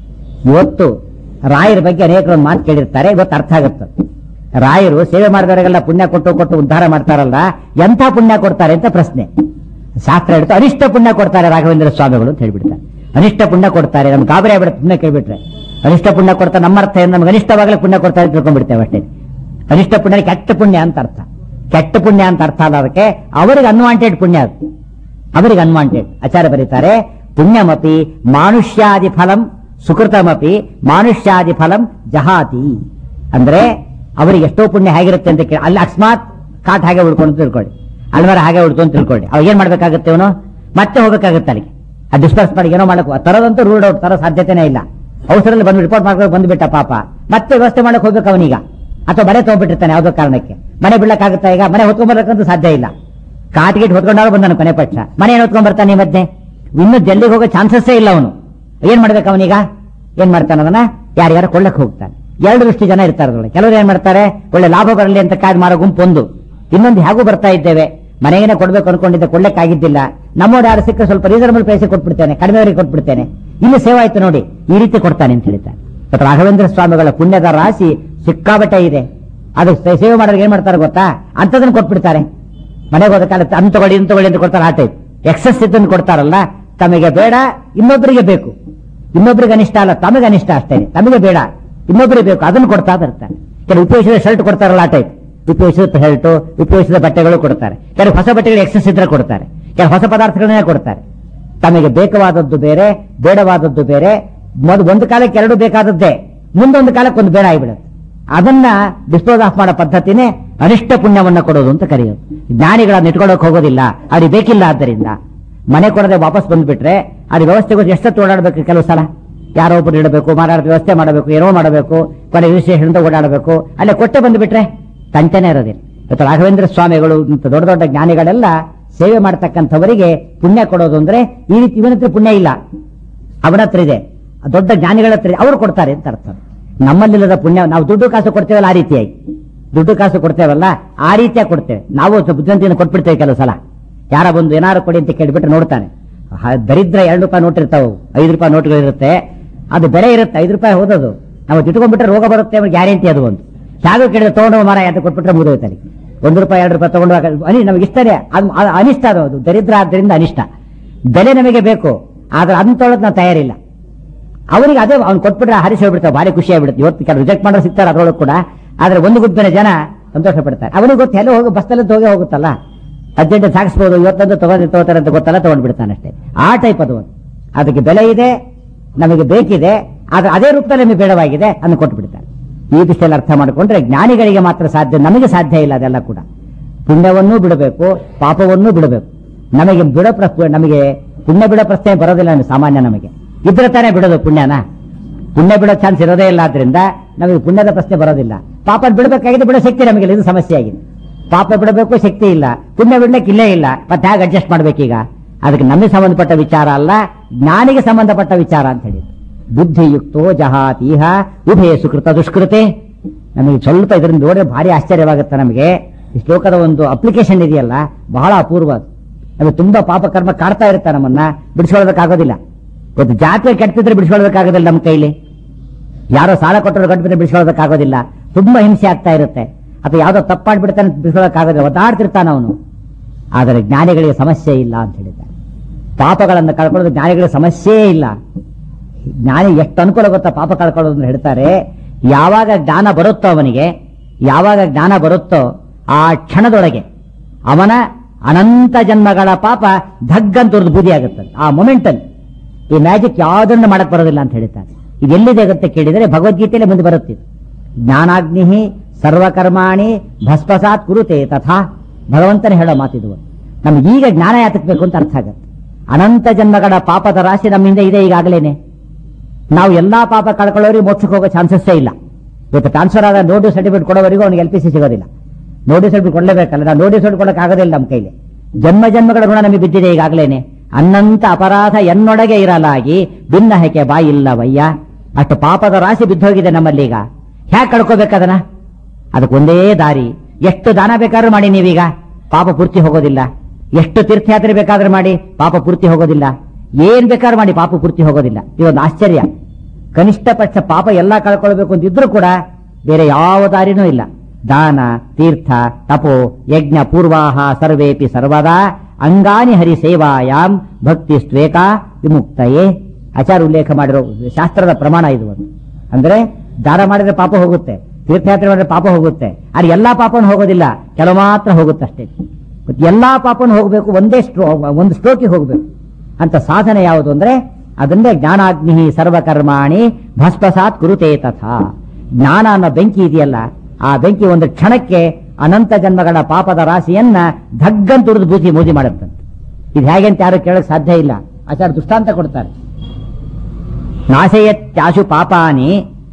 ಇವತ್ತು ರಾಯರ ಬಗ್ಗೆ ಅನೇಕರು ಒಂದು ಮಾತು ಕೇಳಿರ್ತಾರೆ ಇವತ್ತು ಅರ್ಥ ಆಗುತ್ತೆ ರಾಯರು ಸೇವೆ ಮಾಡಿದವರಿಗೆಲ್ಲ ಪುಣ್ಯ ಕೊಟ್ಟು ಕೊಟ್ಟು ಉದ್ಧಾರ ಮಾಡ್ತಾರಲ್ಲ ಎಂಥ ಪುಣ್ಯ ಕೊಡ್ತಾರೆ ಅಂತ ಪ್ರಶ್ನೆ ಶಾಸ್ತ್ರ ಹೇಳ್ತು ಅನಿಷ್ಟ ಪುಣ್ಯ ಕೊಡ್ತಾರೆ ರಾಘವೇಂದ್ರ ಸ್ವಾಮಿಗಳು ಅಂತ ಹೇಳ್ಬಿಡ್ತಾರೆ ಅನಿಷ್ಟ ಪುಣ್ಯ ಕೊಡ್ತಾರೆ ನಮ್ಗೆ ಗಾಬರಿ ಆಗ್ಬಿಡುತ್ತೆ ಪುಣ್ಯ ಕೇಳ್ಬಿಟ್ರೆ ಅನಿಷ್ಟ ಪುಣ್ಯ ಕೊಡ್ತಾರೆ ನಮ್ಮ ಅರ್ಥ ಏನು ನಮ್ಗೆ ಅನಿಷ್ಟವಾಗಲೇ ಪುಣ್ಯ ಕೊಡ್ತಾರೆ ಅಂತ ತಿಳ್ಕೊಂಡ್ಬಿಡ್ತೇವೆ ಅಷ್ಟೇ ಅನಿಷ್ಟ ಪುಣ್ಯ ಕೆಟ್ಟ ಪುಣ್ಯ ಅಂತ ಅರ್ಥ ಕೆಟ್ಟ ಪುಣ್ಯ ಅಂತ ಅರ್ಥ ಅಲ್ಲ ಅದಕ್ಕೆ ಅವರಿಗೆ ಅನ್ವಾಂಟೆಡ್ ಪುಣ್ಯ ಅದು ಅವರಿಗೆ ಅನ್ವಾಂಟೆಡ್ ಆಚಾರ್ಯ ಬರೀತಾರೆ ಪುಣ್ಯಮಪಿ ಮಾನುಷ್ಯಾದಿ ಫಲಂ ಸುಕೃತಮಪಿ ಮಾನುಷ್ಯಾದಿ ಫಲಂ ಜಹಾತಿ ಅಂದ್ರೆ ಅವರಿಗೆ ಎಷ್ಟೋ ಪುಣ್ಯ ಹೇಗಿರುತ್ತೆ ಅಂತ ಕೇಳಿ ಅಲ್ಲಿ ಅಕಸ್ಮಾತ್ ಕಾಟ್ ಹಾಗೆ ಉಳ್ಕೊಂಡು ತಿಳ್ಕೊಳ್ಳಿ ಅಲ್ವಾರ ಹಾಗೆ ಉಳ್ತು ಅಂತ ತಿಳ್ಕೊಳ್ಳಿ ಅವಾಗ ಏನ್ ಮಾಡ್ಬೇಕಾಗುತ್ತೆ ಅವನು ಮತ್ತೆ ಹೋಗಬೇಕಾಗುತ್ತೆ ಅಲ್ಲಿಗೆ ಆ ಡಿಸ್ಪರ್ಸ್ ಮಾಡಿ ಏನೋ ಮಾಡಕ್ ತರದಂತೂ ರೂಲ್ಡ್ ಔಟ್ ತರ ಸಾಧ್ಯತೆನೇ ಇಲ್ಲ ಅವಸರಲ್ಲಿ ಬಂದು ರಿಪೋರ್ಟ್ ಮಾಡ್ಕೊಂಡು ಬಂದ್ಬಿಟ್ಟ ಪಾಪ ಮತ್ತೆ ವ್ಯವಸ್ಥೆ ಮಾಡಕ್ ಹೋಗ್ಬೇಕು ಅವನೀಗ ಅಥವಾ ಮನೆ ತಗೊಂಡ್ಬಿಟ್ಟಿರ್ತಾನೆ ಯಾವ್ದೋ ಕಾರಣಕ್ಕೆ ಮನೆ ಬಿಡ್ಲಕ್ಕಾಗುತ್ತಾ ಈಗ ಮನೆ ಹೊತ್ಕೊಂಡ್ಬರ್ಬೇಕಂತೂ ಸಾಧ್ಯ ಇಲ್ಲ ಕಾಟ್ಗಿಟ್ ಹೊತ್ಕೊಂಡಾಗ ಬಂದಾನ ಕೊನೆ ಪಕ್ಷ ಮನೆ ಏನ್ ಹೊತ್ಕೊಂಡ್ ಬರ್ತಾನೆ ಈ ಮಧ್ಯೆ ಇನ್ನು ಜಲ್ದಿಗೆ ಹೋಗೋ ಚಾನ್ಸಸ್ಸೇ ಇಲ್ಲ ಅವನು ಏನ್ ಮಾಡ್ಬೇಕು ಅವನೀಗ ಏನ್ ಮಾಡ್ತಾನೆ ಅದನ್ನ ಯಾರ್ಯಾರು ಕೊಳ್ಳಕ್ ಹೋಗ್ತಾನೆ ಎರಡು ದೃಷ್ಟಿ ಜನ ಇರ್ತಾರೆ ಅದ್ರೊಳಗೆ ಕೆಲವರು ಏನ್ ಮಾಡ್ತಾರೆ ಒಳ್ಳೆ ಲಾಭ ಬರಲಿ ಅಂತ ಕಾಯ್ದು ಮಾರೋ ಗುಂಪು ಒಂದು ಇನ್ನೊಂದು ಹೇಗೂ ಬರ್ತಾ ಇದ್ದೇವೆ ಮನೆಗೇನೆ ಕೊಡ್ಬೇಕು ಅನ್ಕೊಂಡಿದ್ದೆ ಕೊಳ್ಳಕ್ಕಾಗಿದ್ದಿಲ್ಲ ನಮ್ಮೋಡು ಯಾರು ಸಿಕ್ಕ ಸ್ವಲ್ಪ ರೀಸನಬಲ್ ಪ್ರೈಸ್ ಕೊಟ್ಬಿಡ್ತೇನೆ ಕಡಿಮೆವರೆಗೆ ಕೊಟ್ಬಿಡ್ತೇನೆ ಇಲ್ಲಿ ಸೇವೆ ಆಯ್ತು ನೋಡಿ ಈ ರೀತಿ ಕೊಡ್ತಾನೆ ಅಂತ ಹೇಳ್ತಾನೆ ಮತ್ತು ರಾಘವೇಂದ್ರ ಸ್ವಾಮಿಗಳ ಪುಣ್ಯದ ರಾಶಿ ಸಿಕ್ಕಾಬಟ್ಟೆ ಇದೆ ಅದು ಸೇ- ಸೇವೆ ಮಾಡೋರಿಗೆ ಏನ್ ಮಾಡ್ತಾರೆ ಗೊತ್ತಾ ಅಂತದನ್ನ ಕೊಟ್ಬಿಡ್ತಾರೆ ಮನೆಗೆ ಹೋದ ಕಾಲ ಅನ್ ತಗೊಳ್ಳಿ ಇನ್ ತಗೊಳ್ಳಿ ಅಂತ ಕೊಡ್ತಾರೆ ಆ ಟೈಪ್ ಎಕ್ಸಸ್ ಇದನ್ನು ಕೊಡ್ತಾರಲ್ಲ ತಮಗೆ ಬೇಡ ಇನ್ನೊಬ್ಬರಿಗೆ ಬೇಕು ಇನ್ನೊಬ್ಬರಿಗೆ ಅನಿಷ್ಟ ಅಲ್ಲ ತಮಗೆ ಅನಿಷ್ಟ ಅಷ್ಟೇ ತಮಗೆ ಬೇಡ ಇನ್ನೊಬ್ಬರಿಗೆ ಬೇಕು ಅದನ್ನು ಕೊಡ್ತಾ ಬರ್ತಾರೆ ಕೆಲವು ಉಪಯೋಗಿಸಿದ ಶರ್ಟ್ ಕೊಡ್ತಾರಲ್ಲ ಆ ಟೈಪ್ ಉಪಯೋಗಿಸಿದ ಶರ್ಟ್ ಉಪಯೋಗಿಸಿದ ಬಟ್ಟೆಗಳು ಕೊಡ್ತಾರೆ ಕೆಲವು ಹೊಸ ಬಟ್ಟೆಗಳು ಎಕ್ಸಸ್ ಇದ್ರೆ ಕೊಡ್ತಾರೆ ಕೆಲವು ಹೊಸ ಪದಾರ್ಥಗಳನ್ನೇ ಕೊಡ್ತಾರೆ ತಮಗೆ ಬೇಕಾದದ್ದು ಬೇರೆ ಬೇಡವಾದದ್ದು ಬೇರೆ ಮೊದಲು ಒಂದು ಕಾಲಕ್ಕೆ ಎರಡು ಬೇಕಾದದ್ದೇ ಮುಂದೊಂದು ಕಾಲಕ್ಕೆ ಒಂದು ಬೇಡ ಆಗಿಬಿಡುತ್ತೆ ಅದನ್ನ ಡಿಸ್ಪೋಸ್ ಆಫ್ ಮಾಡೋ ಪದ್ಧತಿನೇ ಅನಿಷ್ಟ ಪುಣ್ಯವನ್ನ ಕೊಡೋದು ಅಂತ ಕರೆಯೋದು ಜ್ಞಾನಿಗಳನ್ನ ಇಟ್ಕೊಳ್ಳೋಕೆ ಹೋಗೋದಿಲ್ಲ ಅವ್ರಿಗೆ ಬೇಕಿಲ್ಲ ಆದ್ದರಿಂದ ಮನೆ ಕೊಡದೆ ವಾಪಸ್ ಬಂದ್ಬಿಟ್ರೆ ಅದು ವ್ಯವಸ್ಥೆಗೋಸ್ಕರ ಎಷ್ಟೊತ್ತು ಓಡಾಡಬೇಕು ಕೆಲವು ಸಲ ಯಾರೋ ಒಬ್ಬರು ಇಡಬೇಕು ಮಾರಾಟ ವ್ಯವಸ್ಥೆ ಮಾಡಬೇಕು ಏನೋ ಮಾಡಬೇಕು ಕೊನೆ ರಿಜಿಸ್ಟ್ರೇಷನ್ ಅಂತ ಓಡಾಡಬೇಕು ಅಲ್ಲೇ ಕೊಟ್ಟೆ ಬಂದ್ಬಿಟ್ರೆ ತಂಟೆನೇ ಇರೋದಿಲ್ಲ ಇವತ್ತು ರಾಘವೇಂದ್ರ ಸ್ವಾಮಿಗಳು ಇಂಥ ದೊಡ್ಡ ದೊಡ್ಡ ಜ್ಞಾನಿಗಳೆಲ್ಲ ಸೇವೆ ಮಾಡ್ತಕ್ಕಂಥವರಿಗೆ ಪುಣ್ಯ ಕೊಡೋದು ಅಂದ್ರೆ ಈ ರೀತಿ ಇವನ ಹತ್ರ ಪುಣ್ಯ ಇಲ್ಲ ಅವನ ಹತ್ರ ಇದೆ ಆ ದೊಡ್ಡ ಜ್ಞಾನಿಗಳ ಹತ್ರ ಇದೆ, ಅವರು ಕೊಡ್ತಾರೆ ಅಂತ ಅರ್ಥ ನಮ್ಮಲ್ಲಿಲ್ಲದ ಪುಣ್ಯ ನಾವು ದುಡ್ಡು ಕಾಸು ಕೊಡ್ತೇವಲ್ಲ ಆ ರೀತಿಯಾಗಿ ದುಡ್ಡು ಕಾಸು ಕೊಡ್ತೇವಲ್ಲ ಆ ರೀತಿಯಾಗಿ ಕೊಡ್ತೇವೆ ನಾವು ಸ್ವಲ್ಪ ಬುದ್ಧಿವಂತಿನ ಕೊಟ್ಬಿಡ್ತೇವೆ ಕೆಲವು ಸಲ ಯಾರ ಬಂದು ಏನಾರು ಕೊಡಿ ಅಂತ ಕೇಳಿಬಿಟ್ರೆ ನೋಡ್ತಾನೆ ಹ- ದರಿದ್ರ ಎರಡು ರೂಪಾಯಿ ನೋಟ್ ಇರ್ತಾವೆ ಐದು ರೂಪಾಯಿ ನೋಟ್ಗಳು ಇರುತ್ತೆ ಅದು ಬೆಲೆ ಇರುತ್ತೆ ಐದು ರೂಪಾಯಿ ಹೋದದು ನಾವು ಇಟ್ಕೊಂಡ್ಬಿಟ್ರೆ ರೋಗ ಬರುತ್ತೆ ಗ್ಯಾರಂಟಿ ಅದು ಒಂದು ಶಾಗ ಕೇಳಿದ್ರೆ ತಗೊಂಡು ಮರ ಅಂತ ಕೊಟ್ಬಿಟ್ರೆ ಮುಗಿದೋಯ್ತಾನೆ ಒಂದು ರೂಪಾಯಿ ಎರಡು ರೂಪಾಯಿ ತಗೊಂಡು ಅನಿ ನಮಗೆ ಇಷ್ಟನೇ ಅದು ಅದು ಅನಿಷ್ಟ ಅದು ಅದು ದರಿದ್ರ ಆದ್ದರಿಂದ ಅನಿಷ್ಟ ಬೆಲೆ ನಮಗೆ ಬೇಕು ಆದ್ರೆ ಅದನ್ನ ತೊಗೊಳಕ್ ನಾವು ತಯಾರಿಲ್ಲ ಅವನಿಗೆ ಅದೇ ಅವ್ನು ಕೊಟ್ಬಿಟ್ರೆ ಹರಿಸಿ ಹೋಗ್ಬಿಡ್ತಾವೆ ಭಾರಿ ಖುಷಿ ಆಗ್ಬಿಡುತ್ತೆ ಇವತ್ತು ಕೆಲವು ರಿಜೆಕ್ಟ್ ಮಾಡೋ ಸಿಗ್ತಾರೆ ಅದ್ರೊಳಗೆ ಕೂಡ ಆದ್ರೆ ಒಂದು ಗುಂಪಿನ ಜನ ಸಂತೋಷ ಪಡ್ತಾರೆ ಅವನಿಗೆ ಗೊತ್ತು ಎಲ್ಲೋ ಹೋಗಿ ಬಸ್ಸಲ್ಲಿ ಹೋಗಿ ಹೋಗುತ್ತಲ್ಲ ಅರ್ಜೆಂಟ್ ಸಾಗಿಸ್ಬೋದು ಇವತ್ತೊಂದು ತಗೊಂಡು ತಗೋತಾರೆ ಅಂತ ಗೊತ್ತಲ್ಲ ತಗೊಂಡ್ಬಿಡ್ತಾನೆ ಅಷ್ಟೇ ಆ ಟೈಪ್ ಅದು ಒಂದು. ಅದಕ್ಕೆ ಬೆಲೆ ಇದೆ ನಮಗೆ ಬೇಕಿದೆ ಆದ್ರೆ ಅದೇ ರೂಪದಲ್ಲಿ ನಮಗೆ ಬೇಡವಾಗಿದೆ ಅದನ್ನು ಕೊಟ್ಬಿಡ್ತಾರೆ ಈ ದೃಷ್ಟಿಯಲ್ಲಿ ಅರ್ಥ ಮಾಡಿಕೊಂಡ್ರೆ ಜ್ಞಾನಿಗಳಿಗೆ ಮಾತ್ರ ಸಾಧ್ಯ ನಮಗೆ ಸಾಧ್ಯ ಇಲ್ಲ ಅದೆಲ್ಲ ಕೂಡ ಪುಣ್ಯವನ್ನೂ ಬಿಡಬೇಕು ಪಾಪವನ್ನೂ ಬಿಡಬೇಕು ನಮಗೆ ಬಿಡೋ ಪ್ರಶ್ನೆ ನಮಗೆ ಪುಣ್ಯ ಬಿಡೋ ಪ್ರಶ್ನೆ ಬರೋದಿಲ್ಲ ನಮಗೆ ಸಾಮಾನ್ಯ ನಮಗೆ ಇದ್ರೆ ತಾನೇ ಬಿಡೋದು ಪುಣ್ಯನ ಪುಣ್ಯ ಬಿಡೋ ಚಾನ್ಸ್ ಇರೋದೇ ಇಲ್ಲ ಆದ್ರಿಂದ ನಮಗೆ ಪುಣ್ಯದ ಪ್ರಶ್ನೆ ಬರೋದಿಲ್ಲ ಪಾಪ ಬಿಡಬೇಕಾಗಿದೆ ಬಿಡೋ ಶಕ್ತಿ ನಮಗೆ ಇದು ಸಮಸ್ಯೆ ಆಗಿದೆ ಪಾಪ ಬಿಡಬೇಕು ಶಕ್ತಿ ಇಲ್ಲ ಪುಣ್ಯ ಬಿಡ್ಲಿಕ್ಕೆ ಇಲ್ಲೇ ಇಲ್ಲ ಮತ್ತೆ ಹೇಗೆ ಅಡ್ಜಸ್ಟ್ ಮಾಡ್ಬೇಕೀಗ ಅದಕ್ಕೆ ನಮಗೆ ಸಂಬಂಧಪಟ್ಟ ವಿಚಾರ ಅಲ್ಲ ಜ್ಞಾನಿಗೆ ಸಂಬಂಧಪಟ್ಟ ವಿಚಾರ ಅಂತ ಹೇಳಿ ಬುದ್ಧಿಯುಕ್ತೋ ಜಹಾತೀಹ ಉಭಯ ಸುಕೃತ ದುಷ್ಕೃತೆ ನಮಗೆ ಸ್ವಲ್ಪ ಇದರಿಂದ ನೋಡಿದ್ರೆ ಭಾರಿ ಆಶ್ಚರ್ಯವಾಗುತ್ತೆ ನಮಗೆ ಈ ಶ್ಲೋಕದ ಒಂದು ಅಪ್ಲಿಕೇಶನ್ ಇದೆಯಲ್ಲ ಬಹಳ ಅಪೂರ್ವ ಅದು. ನಮಗೆ ತುಂಬಾ ಪಾಪ ಕರ್ಮ ಕಾಡ್ತಾ ಇರುತ್ತೆ ನಮ್ಮನ್ನ ಬಿಡಿಸ್ಕೊಳ್ಳೋದಕ್ಕಾಗೋದಿಲ್ಲ ಇವತ್ತು ಜಾತಿ ಕೆಟ್ಟಿದ್ರೆ ಬಿಡಿಸ್ಕೊಳ್ಳೋದಕ್ಕಾಗೋದಿಲ್ಲ ನಮ್ಮ ಕೈಲಿ ಯಾರೋ ಸಾಲ ಕೊಟ್ಟರು ಕಟ್ಟಿದ್ರೆ ಬಿಡಿಸ್ಕೊಳ್ಳೋದಕ್ಕಾಗೋದಿಲ್ಲ ತುಂಬಾ ಹಿಂಸೆ ಆಗ್ತಾ ಇರುತ್ತೆ ಅಥವಾ ಯಾವ್ದೋ ತಪ್ಪು ಮಾಡ್ಬಿಡ್ತಾನೆ ಬಿಡಿಸ್ಕೊಳ್ಳೋದಕ್ಕಾಗೋದಿಲ್ಲ ಒದ್ದಾಡ್ತಿರ್ತಾನ ಅವನು ಆದರೆ ಜ್ಞಾನಿಗಳಿಗೆ ಸಮಸ್ಯೆ ಇಲ್ಲ ಅಂತ ಹೇಳಿದ್ದಾರೆ ಪಾಪಗಳನ್ನು ಕಳ್ಕೊಳ್ಳೋದು ಜ್ಞಾನಿಗಳಿಗೆ ಸಮಸ್ಯೆಯೇ ಇಲ್ಲ ಜ್ಞಾನಿ ಎಷ್ಟು ಅನುಕೂಲ ಗೊತ್ತಾ ಪಾಪ ಕಳ್ಕೊಳ್ಳೋದು ಅಂತ ಹೇಳ್ತಾರೆ ಯಾವಾಗ ಜ್ಞಾನ ಬರುತ್ತೋ ಅವನಿಗೆ ಯಾವಾಗ ಜ್ಞಾನ ಬರುತ್ತೋ ಆ ಕ್ಷಣದೊಳಗೆ ಅವನ ಅನಂತ ಜನ್ಮಗಳ ಪಾಪ ಧಗ್ಗಂತ ಬೂದಿ ಆಗುತ್ತೆ ಆ ಮೊಮೆಂಟಲ್ಲಿ ಈ ಮ್ಯಾಜಿಕ್ ಯಾವುದನ್ನು ಮಾಡಕ್ ಬರೋದಿಲ್ಲ ಅಂತ ಹೇಳ್ತಾರೆ ಇದು ಎಲ್ಲಿದೆ ಅಂತ ಕೇಳಿದರೆ ಭಗವದ್ಗೀತೆಯಲ್ಲಿ ಮುಂದೆ ಬರುತ್ತೆ ಇದು. ಜ್ಞಾನಾಗ್ನಿ ಸರ್ವಕರ್ಮಾಣಿ ಭಸ್ಮಸಾತ್ ಕುರುತೆ ತಥಾ ಭಗವಂತನ ಹೇಳೋ ಮಾತಿದು ನಮ್ಗೆ ಈಗ ಜ್ಞಾನ ಯಾತಕ್ಬೇಕು ಅಂತ ಅರ್ಥ ಆಗತ್ತೆ ಅನಂತ ಜನ್ಮಗಳ ಪಾಪದ ರಾಶಿ ನಮ್ಮಿಂದ ಇದೆ ಈಗಾಗಲೇನೆ ನಾವು ಎಲ್ಲಾ ಪಾಪ ಕಳ್ಕೊಳ್ಳೋರಿಗೆ ಮೋಕ್ಷಕ್ಕೆ ಹೋಗೋ ಚಾನ್ಸಸ್ಸೇ ಇಲ್ಲ ಇವತ್ತು ಟ್ರಾನ್ಸ್ಫರ್ ಆದ ನೋಟಿಸ್ ಸರ್ಟಿಫಿಕೇಟ್ ಕೊಡೋವರೆಗೂ ಅವನಿಗೆ ಎಲ್ ಪಿ ಸಿ ಸಿಗೋದಿಲ್ಲ ನೋಟಿಸ್ ಸರ್ಟಿಫಿಕೇಟ್ ಕೊಡಲೇಬೇಕಲ್ಲ ನಾವು ನೋಟಿಸ್ ಸರ್ಟಿಫಿಕೇಟ್ ಕೊಡಕ್ಕೆ ಆಗೋದಿಲ್ಲ ನಮ್ಮ ಕೈಲಿ ಜನ್ಮ ಜನ್ಮಗಳ ಋಣ ನಮಗೆ ಬಿದ್ದಿದೆ ಈಗಾಗಲೇನೆ ಅನ್ನಂತ ಅಪರಾಧ ಎನ್ನೊಳಗೆ ಇರಲಾಗಿ ಭಿನ್ನ ಹೆಕೆ ಬಾಯಿ ಇಲ್ಲವಯ್ಯ ಅಷ್ಟು ಪಾಪದ ರಾಶಿ ಬಿದ್ದೋಗಿದೆ ನಮ್ಮಲ್ಲಿ ಈಗ ಹ್ಯಾಕ್ ಕಳ್ಕೋಬೇಕದನ್ನ ಅದಕ್ಕೆ ಒಂದೇ ದಾರಿ ಎಷ್ಟು ದಾನ ಬೇಕಾದ್ರೂ ಮಾಡಿ ನೀವೀಗ ಪಾಪ ಪೂರ್ತಿ ಹೋಗೋದಿಲ್ಲ ಎಷ್ಟು ತೀರ್ಥಯಾತ್ರೆ ಬೇಕಾದ್ರೂ ಮಾಡಿ ಪಾಪ ಪೂರ್ತಿ ಹೋಗೋದಿಲ್ಲ ಏನ್ ಬೇಕಾದ್ರೂ ಮಾಡಿ ಪಾಪ ಪೂರ್ತಿ ಹೋಗೋದಿಲ್ಲ ಇದೊಂದು ಆಶ್ಚರ್ಯ ಕನಿಷ್ಠ ಪಕ್ಷ ಪಾಪ ಎಲ್ಲ ಕಳ್ಕೊಳ್ಬೇಕು ಅಂತಿದ್ರು ಕೂಡ ಬೇರೆ ಯಾವ ದಾರಿನೂ ಇಲ್ಲ ದಾನ ತೀರ್ಥ ತಪೋ ಯಜ್ಞ ಪೂರ್ವಾಹ ಸರ್ವೇಪಿ ಸರ್ವದಾ ಅಂಗಾನಿ ಹರಿ ಸೇವಾಯಾಮ್ ಭಕ್ತಿ ಸ್ವೇಕ ವಿಮುಕ್ತಯೇ ಆಚಾರ ಉಲ್ಲೇಖ ಮಾಡಿರೋ ಶಾಸ್ತ್ರದ ಪ್ರಮಾಣ ಇದು ಒಂದು ಅಂದ್ರೆ ದಾನ ಮಾಡಿದ್ರೆ ಪಾಪ ಹೋಗುತ್ತೆ ತೀರ್ಥಯಾತ್ರೆ ಮಾಡಿದ್ರೆ ಪಾಪ ಹೋಗುತ್ತೆ ಆದ್ರೆ ಎಲ್ಲಾ ಪಾಪನೂ ಹೋಗೋದಿಲ್ಲ ಕೆಲವು ಮಾತ್ರ ಹೋಗುತ್ತೆ ಅಷ್ಟೇ ಮತ್ತೆ ಎಲ್ಲಾ ಪಾಪನೂ ಹೋಗಬೇಕು ಒಂದೇ ಸ್ಟ್ರೋ ಒಂದು ಸ್ಟ್ರೋಕಿಗೆ ಹೋಗಬೇಕು ಅಂತ ಸಾಧನೆ ಯಾವುದು ಅಂದ್ರೆ ಅದನ್ನೇ ಜ್ಞಾನಾಗ್ನಿ ಸರ್ವಕರ್ಮಾಣಿ ಭಸ್ಮಸಾತ್ ಕುರುತೆ ತಥಾ ಜ್ಞಾನ ಅನ್ನೋ ಬೆಂಕಿ ಇದೆಯಲ್ಲ ಆ ಬೆಂಕಿ ಒಂದು ಕ್ಷಣಕ್ಕೆ ಅನಂತ ಜನ್ಮಗಳ ಪಾಪದ ರಾಶಿಯನ್ನ ಧಗ್ಗಂತ ಬೂದಿ ಮೋದಿ ಮಾಡುತ್ತಂತೆ ಇದು ಹೇಗೆ ಅಂತ ಯಾರು ಕೇಳಕ್ ಸಾಧ್ಯ ಇಲ್ಲ ಆಚಾರ ದೃಷ್ಟಾಂತ ಕೊಡ್ತಾರೆ ನಾಶಯತ್ಯಾಶು ಪಾಪಾನಿ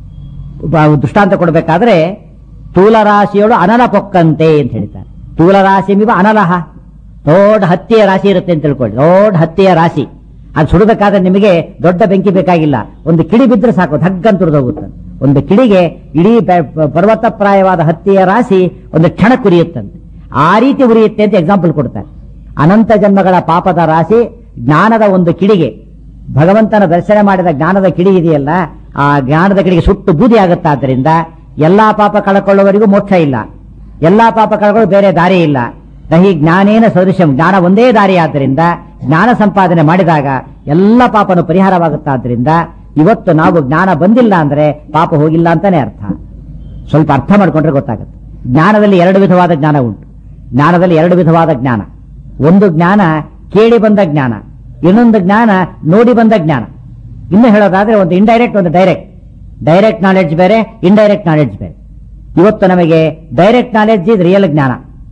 ಬ- ದೃಷ್ಟಾಂತ ಕೊಡಬೇಕಾದ್ರೆ ತೂಲರಾಶಿಯೊಳು ಅನಲ ಪೊಕ್ಕಂತೆ ಅಂತ ಹೇಳ್ತಾರೆ ತೂಲರಾಶಿ ಮಿವ ಅನಲಹ ದೊಡ್ಡ ಹತ್ತಿಯ ರಾಶಿ ಇರುತ್ತೆ ಅಂತ ತಿಳ್ಕೊಳ್ಳಿ ದೊಡ್ಡ ಹತ್ತಿಯ ರಾಶಿ ಅದು ಸುಡಬೇಕಾದ್ರೆ ನಿಮಗೆ ದೊಡ್ಡ ಬೆಂಕಿ ಬೇಕಾಗಿಲ್ಲ ಒಂದು ಕಿಡಿ ಬಿದ್ರೆ ಸಾಕು ಧಗ್ಗಂತ ಹೋಗುತ್ತೆ ಒಂದು ಕಿಡಿಗೆ ಇಡೀ ಬ- ಪರ್ವತಪ್ರಾಯವಾದ ಹತ್ತಿಯ ರಾಶಿ ಒಂದು ಕ್ಷಣ ಕುರಿಯುತ್ತಂತೆ ಆ ರೀತಿ ಉರಿಯುತ್ತೆ ಅಂತ ಎಕ್ಸಾಂಪಲ್ ಕೊಡ್ತಾರೆ ಅನಂತ ಜನ್ಮಗಳ ಪಾಪದ ರಾಶಿ ಜ್ಞಾನದ ಒಂದು ಕಿಡಿಗೆ ಭಗವಂತನ ದರ್ಶನ ಮಾಡಿದ ಜ್ಞಾನದ ಕಿಡಿ ಇದೆಯಲ್ಲ ಆ ಜ್ಞಾನದ ಕಿಡಿಗೆ ಸುಟ್ಟು ಬೂದಿ ಆಗುತ್ತಾದ್ರಿಂದ ಎಲ್ಲಾ ಪಾಪ ಕಳ್ಕೊಳ್ಳುವವರಿಗೂ ಮೋಕ್ಷ ಇಲ್ಲ ಎಲ್ಲಾ ಪಾಪ ಕಳ್ಕೊಳ್ಳೋ ಬೇರೆ ದಾರಿ ಇಲ್ಲ ನಹಿ ಜ್ಞಾನೇನ ಸದೃಶಂ ಜ್ಞಾನ ಒಂದೇ ದಾರಿ ಆದ್ದರಿಂದ ಜ್ಞಾನ ಸಂಪಾದನೆ ಮಾಡಿದಾಗ ಎಲ್ಲ ಪಾಪನು ಪರಿಹಾರವಾಗುತ್ತಾದ್ರಿಂದ ಇವತ್ತು ನಾವು ಜ್ಞಾನ ಬಂದಿಲ್ಲ ಅಂದ್ರೆ ಪಾಪ ಹೋಗಿಲ್ಲ ಅಂತಾನೆ ಅರ್ಥ ಸ್ವಲ್ಪ ಅರ್ಥ ಮಾಡ್ಕೊಂಡ್ರೆ ಗೊತ್ತಾಗುತ್ತೆ ಜ್ಞಾನದಲ್ಲಿ ಎರಡು ವಿಧವಾದ ಜ್ಞಾನ ಉಂಟು ಜ್ಞಾನದಲ್ಲಿ ಎರಡು ವಿಧವಾದ ಜ್ಞಾನ ಒಂದು ಜ್ಞಾನ ಕೇಳಿ ಬಂದ ಜ್ಞಾನ ಇನ್ನೊಂದು ಜ್ಞಾನ ನೋಡಿ ಬಂದ ಜ್ಞಾನ ಇನ್ನು ಹೇಳೋದಾದ್ರೆ ಒಂದು ಇಂಡೈರೆಕ್ಟ್ ಒಂದು ಡೈರೆಕ್ಟ್ ಡೈರೆಕ್ಟ್ ನಾಲೆಡ್ಜ್ ಬೇರೆ ಇಂಡೈರೆಕ್ಟ್ ನಾಲೆಡ್ಜ್ ಬೇರೆ ಇವತ್ತು ನಮಗೆ ಡೈರೆಕ್ಟ್ ನಾಲೆಡ್ಜ್ ಇದು ರಿಯಲ್ ಜ್ಞಾನ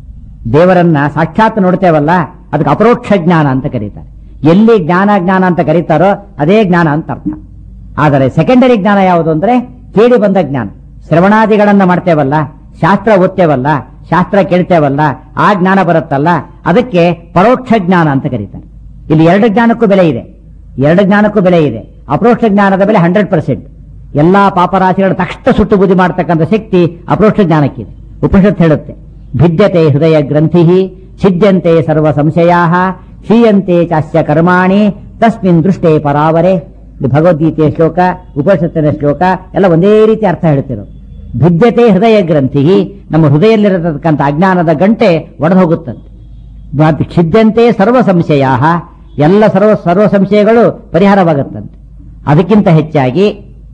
ದೇವರನ್ನ ಸಾಕ್ಷಾತ್ ನೋಡ್ತೇವಲ್ಲ ಅದಕ್ಕೆ ಅಪರೋಕ್ಷ ಜ್ಞಾನ ಅಂತ ಕರೀತಾರೆ ಎಲ್ಲಿ ಜ್ಞಾನ ಜ್ಞಾನ ಅಂತ ಕರೀತಾರೋ ಅದೇ ಜ್ಞಾನ ಅಂತ ಅರ್ಥ ಆದರೆ ಸೆಕೆಂಡರಿ ಜ್ಞಾನ ಯಾವುದು ಅಂದ್ರೆ ಕೇಳಿ ಬಂದ ಜ್ಞಾನ ಶ್ರವಣಾದಿಗಳನ್ನ ಮಾಡ್ತೇವಲ್ಲ ಶಾಸ್ತ್ರ ಓದ್ತೇವಲ್ಲ ಶಾಸ್ತ್ರ ಕೇಳ್ತೇವಲ್ಲ ಆ ಜ್ಞಾನ ಬರುತ್ತಲ್ಲ ಅದಕ್ಕೆ ಪರೋಕ್ಷ ಜ್ಞಾನ ಅಂತ ಕರೀತಾರೆ ಇಲ್ಲಿ ಎರಡು ಜ್ಞಾನಕ್ಕೂ ಬೆಲೆ ಇದೆ ಎರಡು ಜ್ಞಾನಕ್ಕೂ ಬೆಲೆ ಇದೆ ಅಪರೋಕ್ಷ ಜ್ಞಾನದ ಬೆಲೆ ಹಂಡ್ರೆಡ್ ಪರ್ಸೆಂಟ್ ಎಲ್ಲಾ ಪಾಪರಾಶಿಗಳ ತಕ್ಷಣ ಸುಟ್ಟು ಬುದ್ಧಿ ಮಾಡತಕ್ಕಂಥ ಶಕ್ತಿ ಅಪರೋಕ್ಷ ಜ್ಞಾನಕ್ಕಿದೆ ಉಪನಿಷತ್ ಹೇಳುತ್ತೆ ಭಿದ್ಯತೆ ಹೃದಯ ಗ್ರಂಥಿ ಛಿದ್ಯಂತೆ ಸರ್ವ ಸಂಶಯಾ ಕ್ಷೀಯಂತೆ ಚಾಸ್ಯ ಕರ್ಮಾಣಿ ತಸ್ಮಿನ್ ದೃಷ್ಟೇ ಪರಾವರೆ ಇದು ಭಗವದ್ಗೀತೆಯ ಶ್ಲೋಕ ಉಪನಿಷತ್ತಿನ ಶ್ಲೋಕ ಎಲ್ಲ ಒಂದೇ ರೀತಿ ಅರ್ಥ ಹೇಳ್ತಿರೋ ಭಿದ್ಯತೆ ಹೃದಯ ಗ್ರಂಥಿ ನಮ್ಮ ಹೃದಯದಲ್ಲಿರತಕ್ಕಂಥ ಅಜ್ಞಾನದ ಗಂಟೆ ಒಡೆದು ಹೋಗುತ್ತಂತೆ ಮತ್ತು ಕ್ಷಿದ್ಯಂತೆ ಸರ್ವ ಸಂಶಯ ಎಲ್ಲ ಸರ್ವ ಸರ್ವ ಸಂಶಯಗಳು ಪರಿಹಾರವಾಗುತ್ತಂತೆ ಅದಕ್ಕಿಂತ ಹೆಚ್ಚಾಗಿ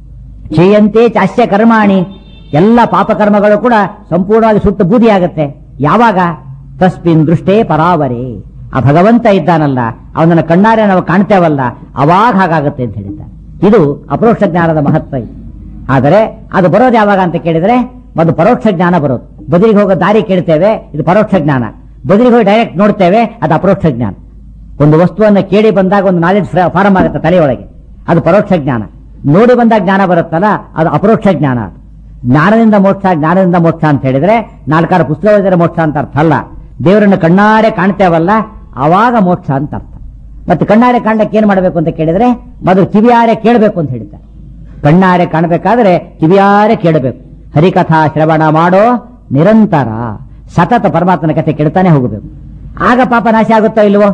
ಕ್ಷೀಯಂತೆ ಚಾಸ್ಯ ಕರ್ಮಾಣಿ ಎಲ್ಲ ಪಾಪಕರ್ಮಗಳು ಕೂಡ ಸಂಪೂರ್ಣವಾಗಿ ಸುಟ್ಟು ಬೂದಿಯಾಗತ್ತೆ ಯಾವಾಗ ತಸ್ಮಿನ್ ದೃಷ್ಟೇ ಪರಾವರೆ ಆ ಭಗವಂತ ಇದ್ದಾನಲ್ಲ ಅವನನ್ನ ಕಣ್ಣಾರೆ ನಾವು ಕಾಣ್ತೇವಲ್ಲ ಅವಾಗ ಹಾಗಾಗುತ್ತೆ ಅಂತ ಹೇಳಿದ್ದಾರೆ ಇದು ಅಪರೋಕ್ಷ ಜ್ಞಾನದ ಮಹತ್ವ ಇದು ಆದರೆ ಅದು ಬರೋದು ಯಾವಾಗ ಅಂತ ಕೇಳಿದ್ರೆ ಒಂದು ಪರೋಕ್ಷ ಜ್ಞಾನ ಬರೋದು ಬದಲಿಗೆ ಹೋಗೋ ದಾರಿ ಕೇಳ್ತೇವೆ ಇದು ಪರೋಕ್ಷ ಜ್ಞಾನ ಬದಲಿಗೆ ಹೋಗಿ ಡೈರೆಕ್ಟ್ ನೋಡ್ತೇವೆ ಅದು ಅಪರೋಕ್ಷ ಜ್ಞಾನ ಒಂದು ವಸ್ತುವನ್ನ ಕೇಳಿ ಬಂದಾಗ ಒಂದು ನಾಲೆಜ್ ಫಾರಂ ಆಗುತ್ತೆ ತಲೆಯೊಳಗೆ ಅದು ಪರೋಕ್ಷ ಜ್ಞಾನ ನೋಡಿ ಬಂದಾಗ ಜ್ಞಾನ ಬರುತ್ತಲ್ಲ ಅದು ಅಪರೋಕ್ಷ ಜ್ಞಾನ ಅದು ಜ್ಞಾನದಿಂದ ಮೋಕ್ಷ ಜ್ಞಾನದಿಂದ ಮೋಕ್ಷ ಅಂತ ಹೇಳಿದ್ರೆ ನಾಲ್ಕಾರು ಪುಸ್ತಕ ಓದಿದ್ರೆ ಮೋಕ್ಷ ಅಂತ ಅರ್ಥ ಅಲ್ಲ ದೇವರನ್ನು ಕಣ್ಣಾರೆ ಕಾಣ್ತೇವಲ್ಲ ಆವಾಗ ಮೋಕ್ಷ ಅಂತ ಅರ್ಥ ಮತ್ತೆ ಕಣ್ಣಾರೆ ಕಾಣ್ಲಿಕ್ಕೆ ಏನ್ ಮಾಡಬೇಕು ಅಂತ ಕೇಳಿದ್ರೆ ಮೊದಲು ಕಿವಿಯಾರೆ ಕೇಳಬೇಕು ಅಂತ ಹೇಳ್ತಾರೆ ಕಣ್ಣಾರೆ ಕಾಣಬೇಕಾದ್ರೆ ಕಿವಿಯಾರೆ ಕೇಳಬೇಕು ಹರಿಕಥಾ ಶ್ರವಣ ಮಾಡೋ ನಿರಂತರ ಸತತ ಪರಮಾತ್ಮನ ಕಥೆ ಕೇಳ್ತಾನೆ ಹೋಗಬೇಕು ಆಗ ಪಾಪ ನಾಶ ಆಗುತ್ತೋ ಇಲ್ವೋ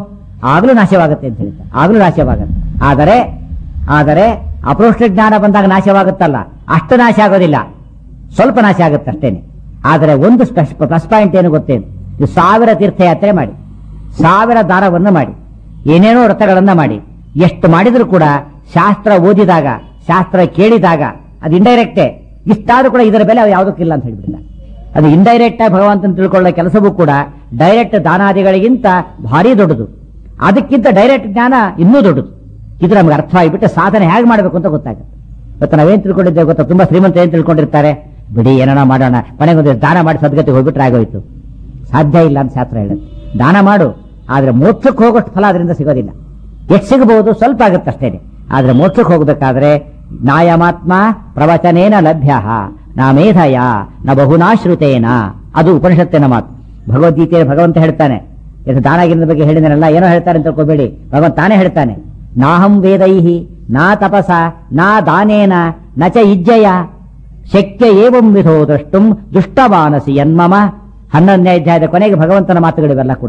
ಆಗಲೂ ನಾಶವಾಗುತ್ತೆ ಅಂತ ಹೇಳ್ತಾರೆ ಆಗಲೂ ನಾಶವಾಗುತ್ತೆ ಆದರೆ ಆದರೆ ಅಪರೋಕ್ಷ ಜ್ಞಾನ ಬಂದಾಗ ನಾಶವಾಗುತ್ತಲ್ಲ ಅಷ್ಟು ನಾಶ ಆಗೋದಿಲ್ಲ ಸ್ವಲ್ಪ ನಾಶ ಆಗುತ್ತೆ ಅಷ್ಟೇನೆ ಆದರೆ ಒಂದು ಪ್ಲಸ್ ಪಾಯಿಂಟ್ ಏನು ಗೊತ್ತೇನು ಇದು ಸಾವಿರ ತೀರ್ಥಯಾತ್ರೆ ಮಾಡಿ ಸಾವಿರ ದಾನವನ್ನು ಮಾಡಿ ಏನೇನೋ ವ್ರತಗಳನ್ನ ಮಾಡಿ ಎಷ್ಟು ಮಾಡಿದ್ರು ಕೂಡ ಶಾಸ್ತ್ರ ಓದಿದಾಗ ಶಾಸ್ತ್ರ ಕೇಳಿದಾಗ ಅದು ಇಂಡೈರೆಕ್ಟೇ ಇಷ್ಟಾದ್ರೂ ಕೂಡ ಇದರ ಬೆಲೆ ಯಾವುದಕ್ಕಿಲ್ಲ ಅಂತ ಹೇಳ್ಬಿಡ್ತಾರೆ ಅದು ಇಂಡೈರೆಕ್ಟ್ ಆಗಿ ಭಗವಂತನ ತಿಳ್ಕೊಳ್ಳೋ ಕೆಲಸವೂ ಕೂಡ ಡೈರೆಕ್ಟ್ ದಾನಾದಿಗಳಿಗಿಂತ ಭಾರಿ ದೊಡ್ಡದು ಅದಕ್ಕಿಂತ ಡೈರೆಕ್ಟ್ ಜ್ಞಾನ ಇನ್ನೂ ದೊಡ್ಡದು ಇದು ನಮ್ಗೆ ಅರ್ಥ ಆಗಿಬಿಟ್ಟು ಸಾಧನೆ ಹೇಗೆ ಮಾಡಬೇಕು ಅಂತ ಗೊತ್ತಾಗುತ್ತೆ ಇವತ್ತು ನಾವೇನ್ ತಿಳ್ಕೊಂಡಿದ್ದೇವೆ ಗೊತ್ತಾ ತುಂಬಾ ಶ್ರೀಮಂತ ಏನ್ ತಿಳ್ಕೊಂಡಿರ್ತಾರೆ ಬಿಡಿ ಏನಾನ ಮಾಡೋಣ ಮನೆಗೆ ಒಂದು ದಾನ ಮಾಡಿ ಸದ್ಗತಿಗೆ ಹೋಗ್ಬಿಟ್ರೆ ಆಗೋಯ್ತು ಸಾಧ್ಯ ಇಲ್ಲ ಅಂತ ಶಾಸ್ತ್ರ ಹೇಳುತ್ತೆ ದಾನ ಮಾಡು ಆದ್ರೆ ಮೋಕ್ಷಕ್ಕೆ ಹೋಗೋಷ್ಟು ಫಲ ಅದರಿಂದ ಸಿಗೋದಿಲ್ಲ ಎಷ್ಟು ಸಿಗಬಹುದು ಸ್ವಲ್ಪ ಆಗುತ್ತೆ ಅಷ್ಟೇನೆ ಆದ್ರೆ ಮೋಕ್ಷಕ್ಕೆ ಹೋಗ್ಬೇಕಾದ್ರೆ ನಾಯಮಾತ್ಮ ಪ್ರವಚನೇನ ಲಭ್ಯ ನಾ ಮೇಧಯ ನ ಬಹುನಾಶ್ರುತೇನ ಅದು ಉಪನಿಷತ್ತಿನ ಮಾತು ಭಗವದ್ಗೀತೆಯಲ್ಲಿ ಭಗವಂತ ಹೇಳ್ತಾನೆ ಇದು ದಾನಗಿರದ ಬಗ್ಗೆ ಹೇಳಿದನಲ್ಲ ಏನೋ ಹೇಳ್ತಾರೆ ಅಂತ ತಿಳ್ಕೊಬೇಡಿ ಭಗವಂತ ತಾನೇ ಹೇಳ್ತಾನೆ ನಾಹಂ ವೇದೈಹಿ ನಾ ತಪಸ ನಾ ದಾನೇನ ನ ಚ ಇಜ್ಜಯ ಶಕ್ಯ ಏವಂ ವಿಧೋ ದ್ರಷ್ಟುಂ ದುಷ್ಟಮಾನಸಿ ಯನ್ಮಮ ಹನ್ನೊಂದನೇ ಅಧ್ಯಾಯದ ಕೊನೆಗೆ ಭಗವಂತನ ಮಾತುಗಳಿವೆಲ್ಲ ಕೂಡ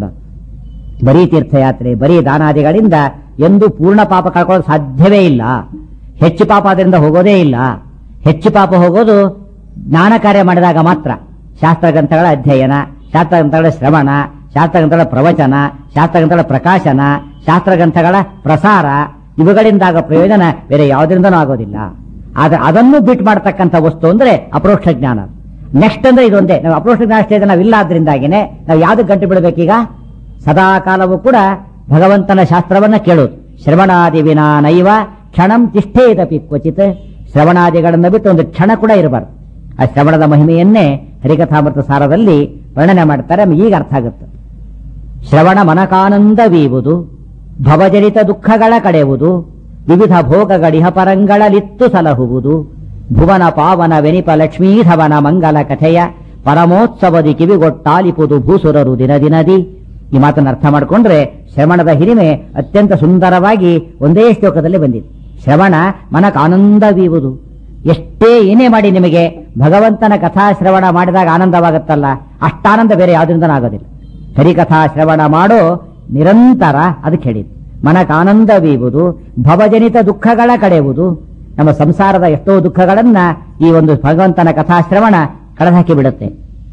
ಬರೀ ತೀರ್ಥಯಾತ್ರೆ ಬರೀ ದಾನಾದಿಗಳಿಂದ ಎಂದು ಪೂರ್ಣ ಪಾಪ ಕಳ್ಕೊಳ್ಳೋದು ಸಾಧ್ಯವೇ ಇಲ್ಲ ಹೆಚ್ಚು ಪಾಪ ಅದರಿಂದ ಹೋಗೋದೇ ಇಲ್ಲ ಹೆಚ್ಚು ಪಾಪ ಹೋಗೋದು ಜ್ಞಾನ ಕಾರ್ಯ ಮಾಡಿದಾಗ ಮಾತ್ರ ಶಾಸ್ತ್ರ ಗ್ರಂಥಗಳ ಅಧ್ಯಯನ ಶಾಸ್ತ್ರ ಗ್ರಂಥಗಳ ಶ್ರವಣ ಶಾಸ್ತ್ರ ಗ್ರಂಥಗಳ ಪ್ರವಚನ ಶಾಸ್ತ್ರ ಗ್ರಂಥಗಳ ಪ್ರಕಾಶನ ಶಾಸ್ತ್ರ ಗ್ರಂಥಗಳ ಪ್ರಸಾರ ಇವುಗಳಿಂದಾಗ ಪ್ರಯೋಜನ ಬೇರೆ ಯಾವುದರಿಂದನೂ ಆಗೋದಿಲ್ಲ ಆದ್ರೆ ಅದನ್ನು ಬಿಟ್ಟು ಮಾಡತಕ್ಕಂಥ ವಸ್ತು ಅಂದ್ರೆ ಅಪರೋಕ್ಷ ಜ್ಞಾನ ನೆಕ್ಸ್ಟ್ ಅಂದ್ರೆ ಇದೊಂದೇ ನಾವು ಅಪರೋಕ್ಷ ಜ್ಞಾನ ಸ್ಟೇಜ್ ನಾವಿಲ್ಲ ಆದ್ರಿಂದಾಗಿನೇ ನಾವು ಯಾವ್ದಕ್ಕೆ ಗಂಟು ಬಿಡಬೇಕೀಗ ಸದಾ ಕಾಲವೂ ಕೂಡ ಭಗವಂತನ ಶಾಸ್ತ್ರವನ್ನ ಕೇಳೋದು ಶ್ರವಣಾದಿ ವಿನಾ ನೈವ ಕ್ಷಣಂ ತಿಷ್ಠೇದಪಿ ಕ್ವಚಿತ್ ಶ್ರವಣಾದಿಗಳನ್ನು ಬಿಟ್ಟು ಒಂದು ಕ್ಷಣ ಕೂಡ ಇರಬಾರ್ದು ಆ ಶ್ರವಣದ ಮಹಿಮೆಯನ್ನೇ ಹರಿಕಥಾಮೃತ ಸಾರದಲ್ಲಿ ವರ್ಣನೆ ಮಾಡ್ತಾರೆ ನಮ್ಗೆ ಈಗ ಅರ್ಥ ಆಗುತ್ತೆ ಶ್ರವಣ ಮನಕಾನಂದವೀವುದು ಭವಜನಿತ ದುಃಖಗಳ ಕಡೆಯುವುದು ವಿವಿಧ ಭೋಗಗಳಿಹ ಪರಂಗಳಲಿತ್ತು ಸಲಹುವುದು ಭುವನ ಪಾವನ ವೆನಿಪ ಲಕ್ಷ್ಮೀಧವನ ಮಂಗಲ ಕಥೆಯ ಪರಮೋತ್ಸವದಿ ಕಿವಿಗೊಟ್ಟಾಲಿಪುದು ಭೂಸುರರು ದಿನ ದಿನದಿ ಈ ಮಾತನ್ನು ಅರ್ಥ ಮಾಡಿಕೊಂಡ್ರೆ ಶ್ರವಣದ ಹಿರಿಮೆ ಅತ್ಯಂತ ಸುಂದರವಾಗಿ ಒಂದೇ ಶ್ಲೋಕದಲ್ಲಿ ಬಂದಿದೆ ಶ್ರವಣ ಮನಕ ಆನಂದವೀವುದು ಎಷ್ಟೇ ಏನೇ ಮಾಡಿ ನಿಮಗೆ ಭಗವಂತನ ಕಥಾ ಶ್ರವಣ ಮಾಡಿದಾಗ ಆನಂದವಾಗುತ್ತಲ್ಲ ಅಷ್ಟಾನಂದ ಬೇರೆ ಯಾವುದರಿಂದ ಆಗೋದಿಲ್ಲ ಹರಿಕಥಾ ಶ್ರವಣ ಮಾಡೋ ನಿರಂತರ ಅದಕ್ಕೆ ಹೇಳಿದ್ದು ಮನಕ ಆನಂದವೀವುದು ಭವಜನಿತ ದುಃಖಗಳ ಕಡೆಯುವುದು ನಮ್ಮ ಸಂಸಾರದ ಎಷ್ಟೋ ದುಃಖಗಳನ್ನ ಈ ಒಂದು ಭಗವಂತನ ಕಥಾಶ್ರವಣ ಕಳೆದಾಕಿ ಬಿಡುತ್ತೆ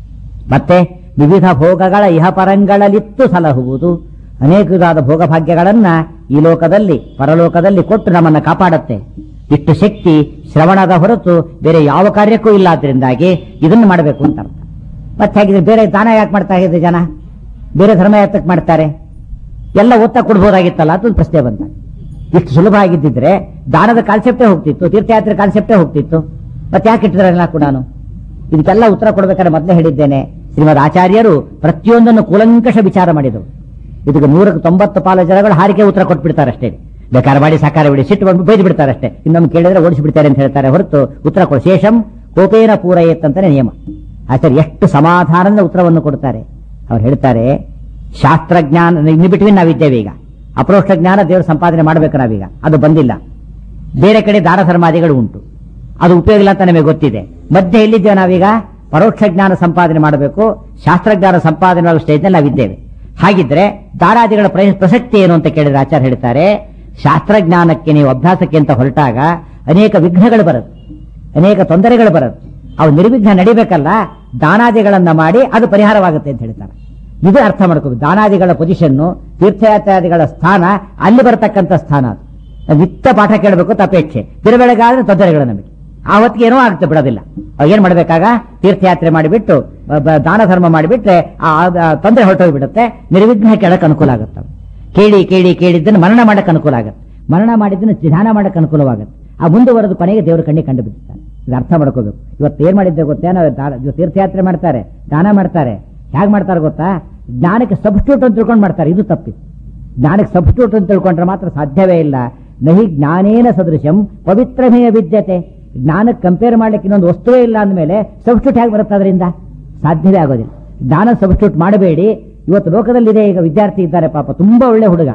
ಮತ್ತೆ ವಿವಿಧ ಭೋಗಗಳ ಇಹಪರಂಗಳಲಿತ್ತು ಸಲಹುವುದು ಅನೇಕ ವಿಧವಾದ ಭೋಗಭಾಗ್ಯಗಳನ್ನ ಈ ಲೋಕದಲ್ಲಿ ಪರಲೋಕದಲ್ಲಿ ಕೊಟ್ಟು ನಮ್ಮನ್ನ ಕಾಪಾಡುತ್ತೆ ಇಷ್ಟು ಶಕ್ತಿ ಶ್ರವಣದ ಹೊರತು ಬೇರೆ ಯಾವ ಕಾರ್ಯಕ್ಕೂ ಇಲ್ಲ ಆದ್ರಿಂದಾಗಿ ಇದನ್ನು ಮಾಡಬೇಕು ಅಂತ ಅರ್ಥ ಮತ್ತೆ ಹಾಗಿದ್ರೆ ಬೇರೆ ದಾನ ಯಾಕೆ ಮಾಡ್ತಾ ಇದೆ ಜನ ಬೇರೆ ಧರ್ಮ ಯಾತಕ್ಕೆ ಮಾಡ್ತಾರೆ ಎಲ್ಲ ಒತ್ತ ಕೊಡ್ಬೋದಾಗಿತ್ತಲ್ಲ ಅದು ಪ್ರಶ್ನೆ ಬಂತ ಇಷ್ಟು ಸುಲಭ ಆಗಿದ್ದಿದ್ರೆ ದಾನದ ಕಾನ್ಸೆಪ್ಟೇ ಹೋಗ್ತಿತ್ತು ತೀರ್ಥಯಾತ್ರೆ ಕಾನ್ಸೆಪ್ಟೇ ಹೋಗ್ತಿತ್ತು ಮತ್ತೆ ಯಾಕೆ ಇಟ್ಟಿದ್ರಲ್ಲ ಕೂಡ ಇದಕ್ಕೆಲ್ಲ ಉತ್ತರ ಕೊಡ್ಬೇಕಾದ್ರೆ ಮೊದಲೇ ಹೇಳಿದ್ದೇನೆ ಶ್ರೀಮದ್ ಆಚಾರ್ಯರು ಪ್ರತಿಯೊಂದನ್ನು ಕೂಲಂಕಷ ವಿಚಾರ ಮಾಡಿದರು ಇದಕ್ಕೆ ನೂರಕ್ಕೆ ತೊಂಬತ್ತು ಪಾಲು ಜನಗಳು ಹಾರಿಕೆ ಉತ್ತರ ಕೊಟ್ಬಿಡ್ತಾರೆ ಅಷ್ಟೇ ಬೇಕಾದ್ರೆ ಮಾಡಿ ಸಾಕಾರ ಬಿಡಿ ಸಿಟ್ಟು ಬಂದು ಬೈದು ಬಿಡ್ತಾರೆ ಅಷ್ಟೇ ಇನ್ನೊಮ್ಮೆ ಕೇಳಿದ್ರೆ ಓಡಿಸಿಬಿಡ್ತಾರೆ ಅಂತ ಹೇಳ್ತಾರೆ ಹೊರತು ಉತ್ತರ ಕೊಡು ಶೇಷಂ ಕೋಪೇನ ಪೂರೈತ್ ಅಂತಾನೆ ನಿಯಮ ಆಚಾರ್ಯ ಎಷ್ಟು ಸಮಾಧಾನದ ಉತ್ತರವನ್ನು ಕೊಡ್ತಾರೆ ಅವ್ರು ಹೇಳ್ತಾರೆ ಶಾಸ್ತ್ರಜ್ಞಾನ ಇನ್ನು ಬಿಟ್ವೀನ್ ನಾವಿದ್ದೇವೆ ಈಗ ಅಪರೋಕ್ಷ ಜ್ಞಾನ ದೇವರು ಸಂಪಾದನೆ ಮಾಡಬೇಕು ನಾವೀಗ ಅದು ಬಂದಿಲ್ಲ ಬೇರೆ ಕಡೆ ದಾನ ಧರ್ಮಾದಿಗಳು ಉಂಟು ಅದು ಉಪಯೋಗ ಇಲ್ಲ ಅಂತ ನಮಗೆ ಗೊತ್ತಿದೆ ಮಧ್ಯೆ ಎಲ್ಲಿದ್ದೇವೆ ನಾವೀಗ ಪರೋಕ್ಷ ಜ್ಞಾನ ಸಂಪಾದನೆ ಮಾಡಬೇಕು ಶಾಸ್ತ್ರಜ್ಞಾನ ಸಂಪಾದನೆ ಮಾಡುವ ಸ್ಟೇಜ್ನಲ್ಲಿ ನಾವಿದ್ದೇವೆ ಹಾಗಿದ್ರೆ ದಾರಾದಿಗಳ ಪ್ರ- ಪ್ರಸಕ್ತಿ ಏನು ಅಂತ ಕೇಳಿದ್ರೆ ಆಚಾರ್ಯ ಹೇಳ್ತಾರೆ ಶಾಸ್ತ್ರಜ್ಞಾನಕ್ಕೆ ನೀವು ಅಭ್ಯಾಸಕ್ಕೆ ಅಂತ ಹೊರಟಾಗ ಅನೇಕ ವಿಘ್ನಗಳು ಬರುತ್ತೆ ಅನೇಕ ತೊಂದರೆಗಳು ಬರುತ್ತೆ ಅವು ನಿರ್ವಿಘ್ನ ನಡಿಬೇಕಲ್ಲ ದಾನಾದಿಗಳನ್ನ ಮಾಡಿ ಅದು ಪರಿಹಾರವಾಗುತ್ತೆ ಅಂತ ಹೇಳ್ತಾರೆ ಇದು ಅರ್ಥ ಮಾಡ್ಕೋಬೇಕು ದಾನಾದಿಗಳ ಪೊಸಿಷನ್ನು ತೀರ್ಥಯಾತ್ರಾದಿಗಳ ಸ್ಥಾನ ಅಲ್ಲಿ ಬರತಕ್ಕಂಥ ಸ್ಥಾನ ಅದು ನಾವು ನಿತ್ಯ ಪಾಠ ಕೇಳಬೇಕು ಅಂತ ಅಪೇಕ್ಷೆ ತಿರುವೆಳಗಾದ್ರೆ ತೊಂದರೆಗಳು ನಮಗೆ ಆ ಹೊತ್ತಿಗೆ ಏನೋ ಆಗುತ್ತೆ ಬಿಡೋದಿಲ್ಲ ಅವಾಗ ಏನ್ ಮಾಡ್ಬೇಕಾಗ ತೀರ್ಥಯಾತ್ರೆ ಮಾಡಿಬಿಟ್ಟು ಬ- ಬ- ದಾನ ಧರ್ಮ ಮಾಡಿಬಿಟ್ರೆ ಆ ಆ ತೊಂದರೆ ಹೊರಟೋಗ್ಬಿಡುತ್ತೆ ನಿರ್ವಿಘ್ನ ಕೇಳಕ್ ಅನುಕೂಲ ಆಗುತ್ತೆ ಕೇಳಿ ಕೇಳಿ ಕೇಳಿದ್ದನ್ನು ಮರಣ ಮಾಡಕ್ ಅನುಕೂಲ ಆಗುತ್ತೆ ಮರಣ ಮಾಡಿದ್ದನ್ನು ಧ್ಯಾನ ಮಾಡಕ್ ಅನುಕೂಲವಾಗುತ್ತೆ ಆ ಮುಂದುವರೆದು ಕೊನೆಗೆ ದೇವರ ಕಣ್ಣಿಗೆ ಕಂಡು ಬಿಡ್ತಾನೆ ಇದು ಅರ್ಥ ಮಾಡ್ಕೋಬೇಕು ಇವತ್ತು ಏನ್ ಮಾಡಿದ್ದೆ ಗೊತ್ತೇ ನಾವು ದಾ- ಇವತ್ತು ತೀರ್ಥಯಾತ್ರೆ ಮಾಡ್ತಾರೆ ದಾನ ಮಾಡ್ತಾರೆ ಹೇಗ್ ಮಾಡ್ತಾರೆ ಗೊತ್ತಾ ಜ್ಞಾನಕ್ಕೆ ಸಬ್ಸ್ಟ್ಯೂಟ್ ಅಂತ ತಿಳ್ಕೊಂಡು ಮಾಡ್ತಾರೆ ಇದು ತಪ್ಪಿತ್ತು ಜ್ಞಾನಕ್ಕೆ ಸಬ್ಸ್ಟ್ಯೂಟ್ ಅಂತ ತಿಳ್ಕೊಂಡ್ರೆ ಮಾತ್ರ ಸಾಧ್ಯವೇ ಇಲ್ಲ ನಹಿ ಜ್ಞಾನೇನ ಸದೃಶಂ ಪವಿತ್ರಮೇಯ ವಿದ್ಯತೆ ಜ್ಞಾನಕ್ಕೆ ಕಂಪೇರ್ ಮಾಡ್ಲಿಕ್ಕೆ ಇನ್ನೊಂದು ವಸ್ತುವೇ ಇಲ್ಲ ಅಂದಮೇಲೆ ಸಬ್ಸ್ಟ್ಯೂಟ್ ಹೇಗೆ ಬರುತ್ತೆ ಅದರಿಂದ ಸಾಧ್ಯವೇ ಆಗೋದಿಲ್ಲ ಜ್ಞಾನ ಸಬ್ಸ್ಟ್ಯೂಟ್ ಮಾಡಬೇಡಿ ಇವತ್ತು ಲೋಕದಲ್ಲಿದೆ ಈಗ ವಿದ್ಯಾರ್ಥಿ ಇದ್ದಾರೆ ಪಾಪ ತುಂಬಾ ಒಳ್ಳೆ ಹುಡುಗ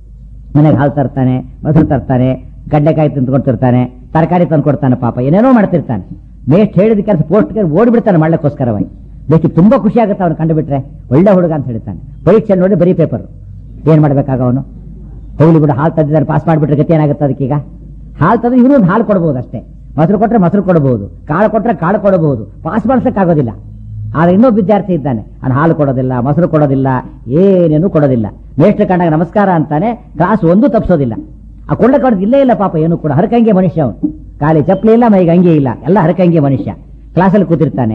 ಮನೆಗೆ ಹಾಲು ತರ್ತಾನೆ ಮೊಸರು ತರ್ತಾನೆ ಗಡ್ಡೆಕಾಯಿ ತಂದ್ಕೊಡ್ತಿರ್ತಾನೆ ತರಕಾರಿ ತಂದು ಕೊಡ್ತಾನೆ ಪಾಪ ಏನೇನೋ ಮಾಡ್ತಿರ್ತಾನೆ ಮೇಸ್ಟ್ ಹೇಳಿದ ಕೆಲಸ ಪೋಸ್ಟ್ ಓಡಿಬಿಡ್ತಾನೆ ಮಾಡ್ಲಿಕ್ಕೋಸ್ಕರವಾಗಿ ಬೇಕಿ ತುಂಬಾ ಖುಷಿ ಆಗುತ್ತೆ ಅವ್ನು ಕಂಡುಬಿಟ್ರೆ ಒಳ್ಳೆ ಹುಡುಗ ಅಂತ ಹೇಳ್ತಾನೆ ಪರೀಕ್ಷೆ ನೋಡಿ ಬರೀ ಪೇಪರ್ ಏನ್ ಮಾಡ್ಬೇಕಾಗ ಅವನು ಹೋಗ್ಲಿ ಬಿಡು ಹಾಲು ತಂದಿದ್ದಾರೆ ಪಾಸ್ ಮಾಡಿಬಿಟ್ರೆ ಗತಿ ಏನಾಗುತ್ತೆ ಅದಕ್ಕೀಗ ಹಾಲು ತಂದ್ರೆ ಇವರು ಹಾಲು ಕೊಡಬಹುದು ಅಷ್ಟೇ ಮೊಸರು ಕೊಟ್ರೆ ಮೊಸರು ಕೊಡಬಹುದು ಕಾಳು ಕೊಟ್ರೆ ಕಾಳು ಕೊಡಬಹುದು ಪಾಸ್ ಮಾಡಿಸಕ್ಕಾಗೋದಿಲ್ಲ ಆದ್ರೆ ಇನ್ನೊಬ್ಬ ವಿದ್ಯಾರ್ಥಿ ಇದ್ದಾನೆ ಅವ್ನು ಹಾಲು ಕೊಡೋದಿಲ್ಲ ಮೊಸರು ಕೊಡೋದಿಲ್ಲ ಏನೇನು ಕೊಡೋದಿಲ್ಲ ಮೇಷ್ಟ್ರ ಕಂಡಾಗ ನಮಸ್ಕಾರ ಅಂತಾನೆ ಕ್ಲಾಸ್ ಒಂದು ತಪ್ಪಿಸೋದಿಲ್ಲ ಆ ಕೊಳ್ಳ ಕೊಡೋದು ಇಲ್ಲೇ ಇಲ್ಲ ಪಾಪ ಏನು ಕೂಡ ಹರಕಂಗೆ ಮನುಷ್ಯ ಅವನು ಖಾಲಿ ಚಪ್ಪಲಿ ಇಲ್ಲ ಮೈಗೆ ಅಂಗಿ ಇಲ್ಲ ಎಲ್ಲ ಹರಕಂಗೆ ಮನುಷ್ಯ ಕ್ಲಾಸಲ್ಲಿ ಕೂತಿರ್ತಾನೆ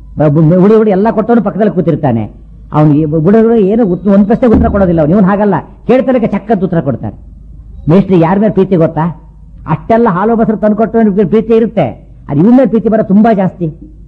ಹುಡಿ ಹುಡಿ ಎಲ್ಲ ಕೊಟ್ಟವನು ಪಕ್ಕದಲ್ಲಿ ಕೂತಿರ್ತಾನೆ ಅವ್ನು ಹುಡುಗರು ಏನು ಉತ್- ಒಂದ್ ಪ್ರಶ್ನೆ ಉತ್ತರ ಕೊಡೋದಿಲ್ಲ ಅವ್ನು ಇವನು ಹಾಗಲ್ಲ ಕೇಳ್ತಾನೆ ಚಕ್ಕಂತ ಉತ್ತರ ಕೊಡ್ತಾರೆ ಮೇಷ್ಟ್ರಿ ಯಾರ ಮೇಲೆ ಪ್ರೀತಿ ಗೊತ್ತಾ ಅಷ್ಟೆಲ್ಲ ಹಾಲು ಮೊಸರು ತಂದ್ಕೊಟ್ಟು ಪ್ರೀತಿ ಇರುತ್ತೆ ಅದು ಇವನ ಮೇಲೆ ಪ್ರೀತಿ ಬರೋ ತುಂಬಾ ಜಾಸ್ತಿ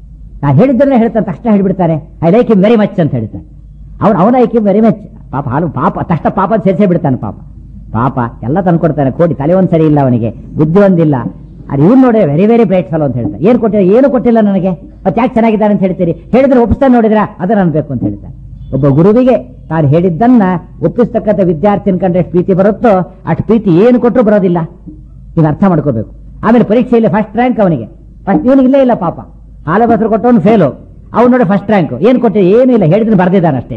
ನಾ ಹೇಳಿದ್ದನ್ನೇ ಹೇಳ್ತಾನೆ ತಕ್ಷಣ ಹೇಳ್ಬಿಡ್ತಾರೆ I like him very much ಅಂತ ಹೇಳ್ತಾನೆ ಅವ್ನು ಅವನ ಲೈಕ್ ಇಮ್ ವೆರಿ ಮಚ್ ಪಾಪ ಹಾಲು ಪಾಪ ತಕ್ಷಣ ಪಾಪ ಸೇರಿಸೇ ಬಿಡ್ತಾನೆ ಪಾಪ ಪಾಪ ಎಲ್ಲ ತಂದ್ಕೊಡ್ತಾನೆ ಕೋಡಿ ತಲೆ ಒಂದ್ ಸರಿ ಇಲ್ಲ ಅವನಿಗೆ ಬುದ್ಧಿ ಒಂದಿಲ್ಲ ಅದು ಇವ್ನು ನೋಡಿ ವೆರಿ ವೆರಿ ಬ್ರೈಟ್ ಫೆಲೋ ಅಂತ ಹೇಳ್ತಾರೆ ಏನು ಕೊಟ್ಟಿಲ್ಲ ಏನು ಕೊಟ್ಟಿಲ್ಲ ನನಗೆ ಮತ್ತೆ ಯಾಕೆ ಚೆನ್ನಾಗಿದ್ದಾನೆ ಅಂತ ಹೇಳ್ತೀರಿ ಹೇಳಿದ್ರೆ ಒಪ್ಪಿಸ್ತಾನೆ ನೋಡಿದ್ರ ಅದನ್ನ ಅನ್ಬೇಕು ಅಂತ ಹೇಳ್ತಾರೆ ಒಬ್ಬ ಗುರುವಿಗೆ ತಾನು ಹೇಳಿದ್ದನ್ನ ಒಪ್ಪಿಸ್ತಕ್ಕಂಥ ವಿದ್ಯಾರ್ಥಿನ ಕಂಡ್ರೆ ಎಷ್ಟು ಪ್ರೀತಿ ಬರುತ್ತೋ ಅಷ್ಟು ಪ್ರೀತಿ ಏನು ಕೊಟ್ಟರು ಬರೋದಿಲ್ಲ ಇದು ಅರ್ಥ ಮಾಡ್ಕೋಬೇಕು ಆಮೇಲೆ ಪರೀಕ್ಷೆಯಲ್ಲಿ ಫಸ್ಟ್ ರ್ಯಾಂಕ್ ಅವನಿಗೆ ಫಸ್ಟ್ ಇವನಿಗೆ ಇಲ್ಲೇ ಇಲ್ಲ ಪಾಪ ಹಾಲು ಬಸರು ಕೊಟ್ಟವನು ಫೇಲು ಅವ್ನು ನೋಡಿ ಫಸ್ಟ್ ರ್ಯಾಂಕ್ ಏನು ಕೊಟ್ಟಿದೆ ಏನೂ ಇಲ್ಲ ಹೇಳಿದ್ರೆ ಬರ್ದಿದ್ದಾನೆ ಅಷ್ಟೇ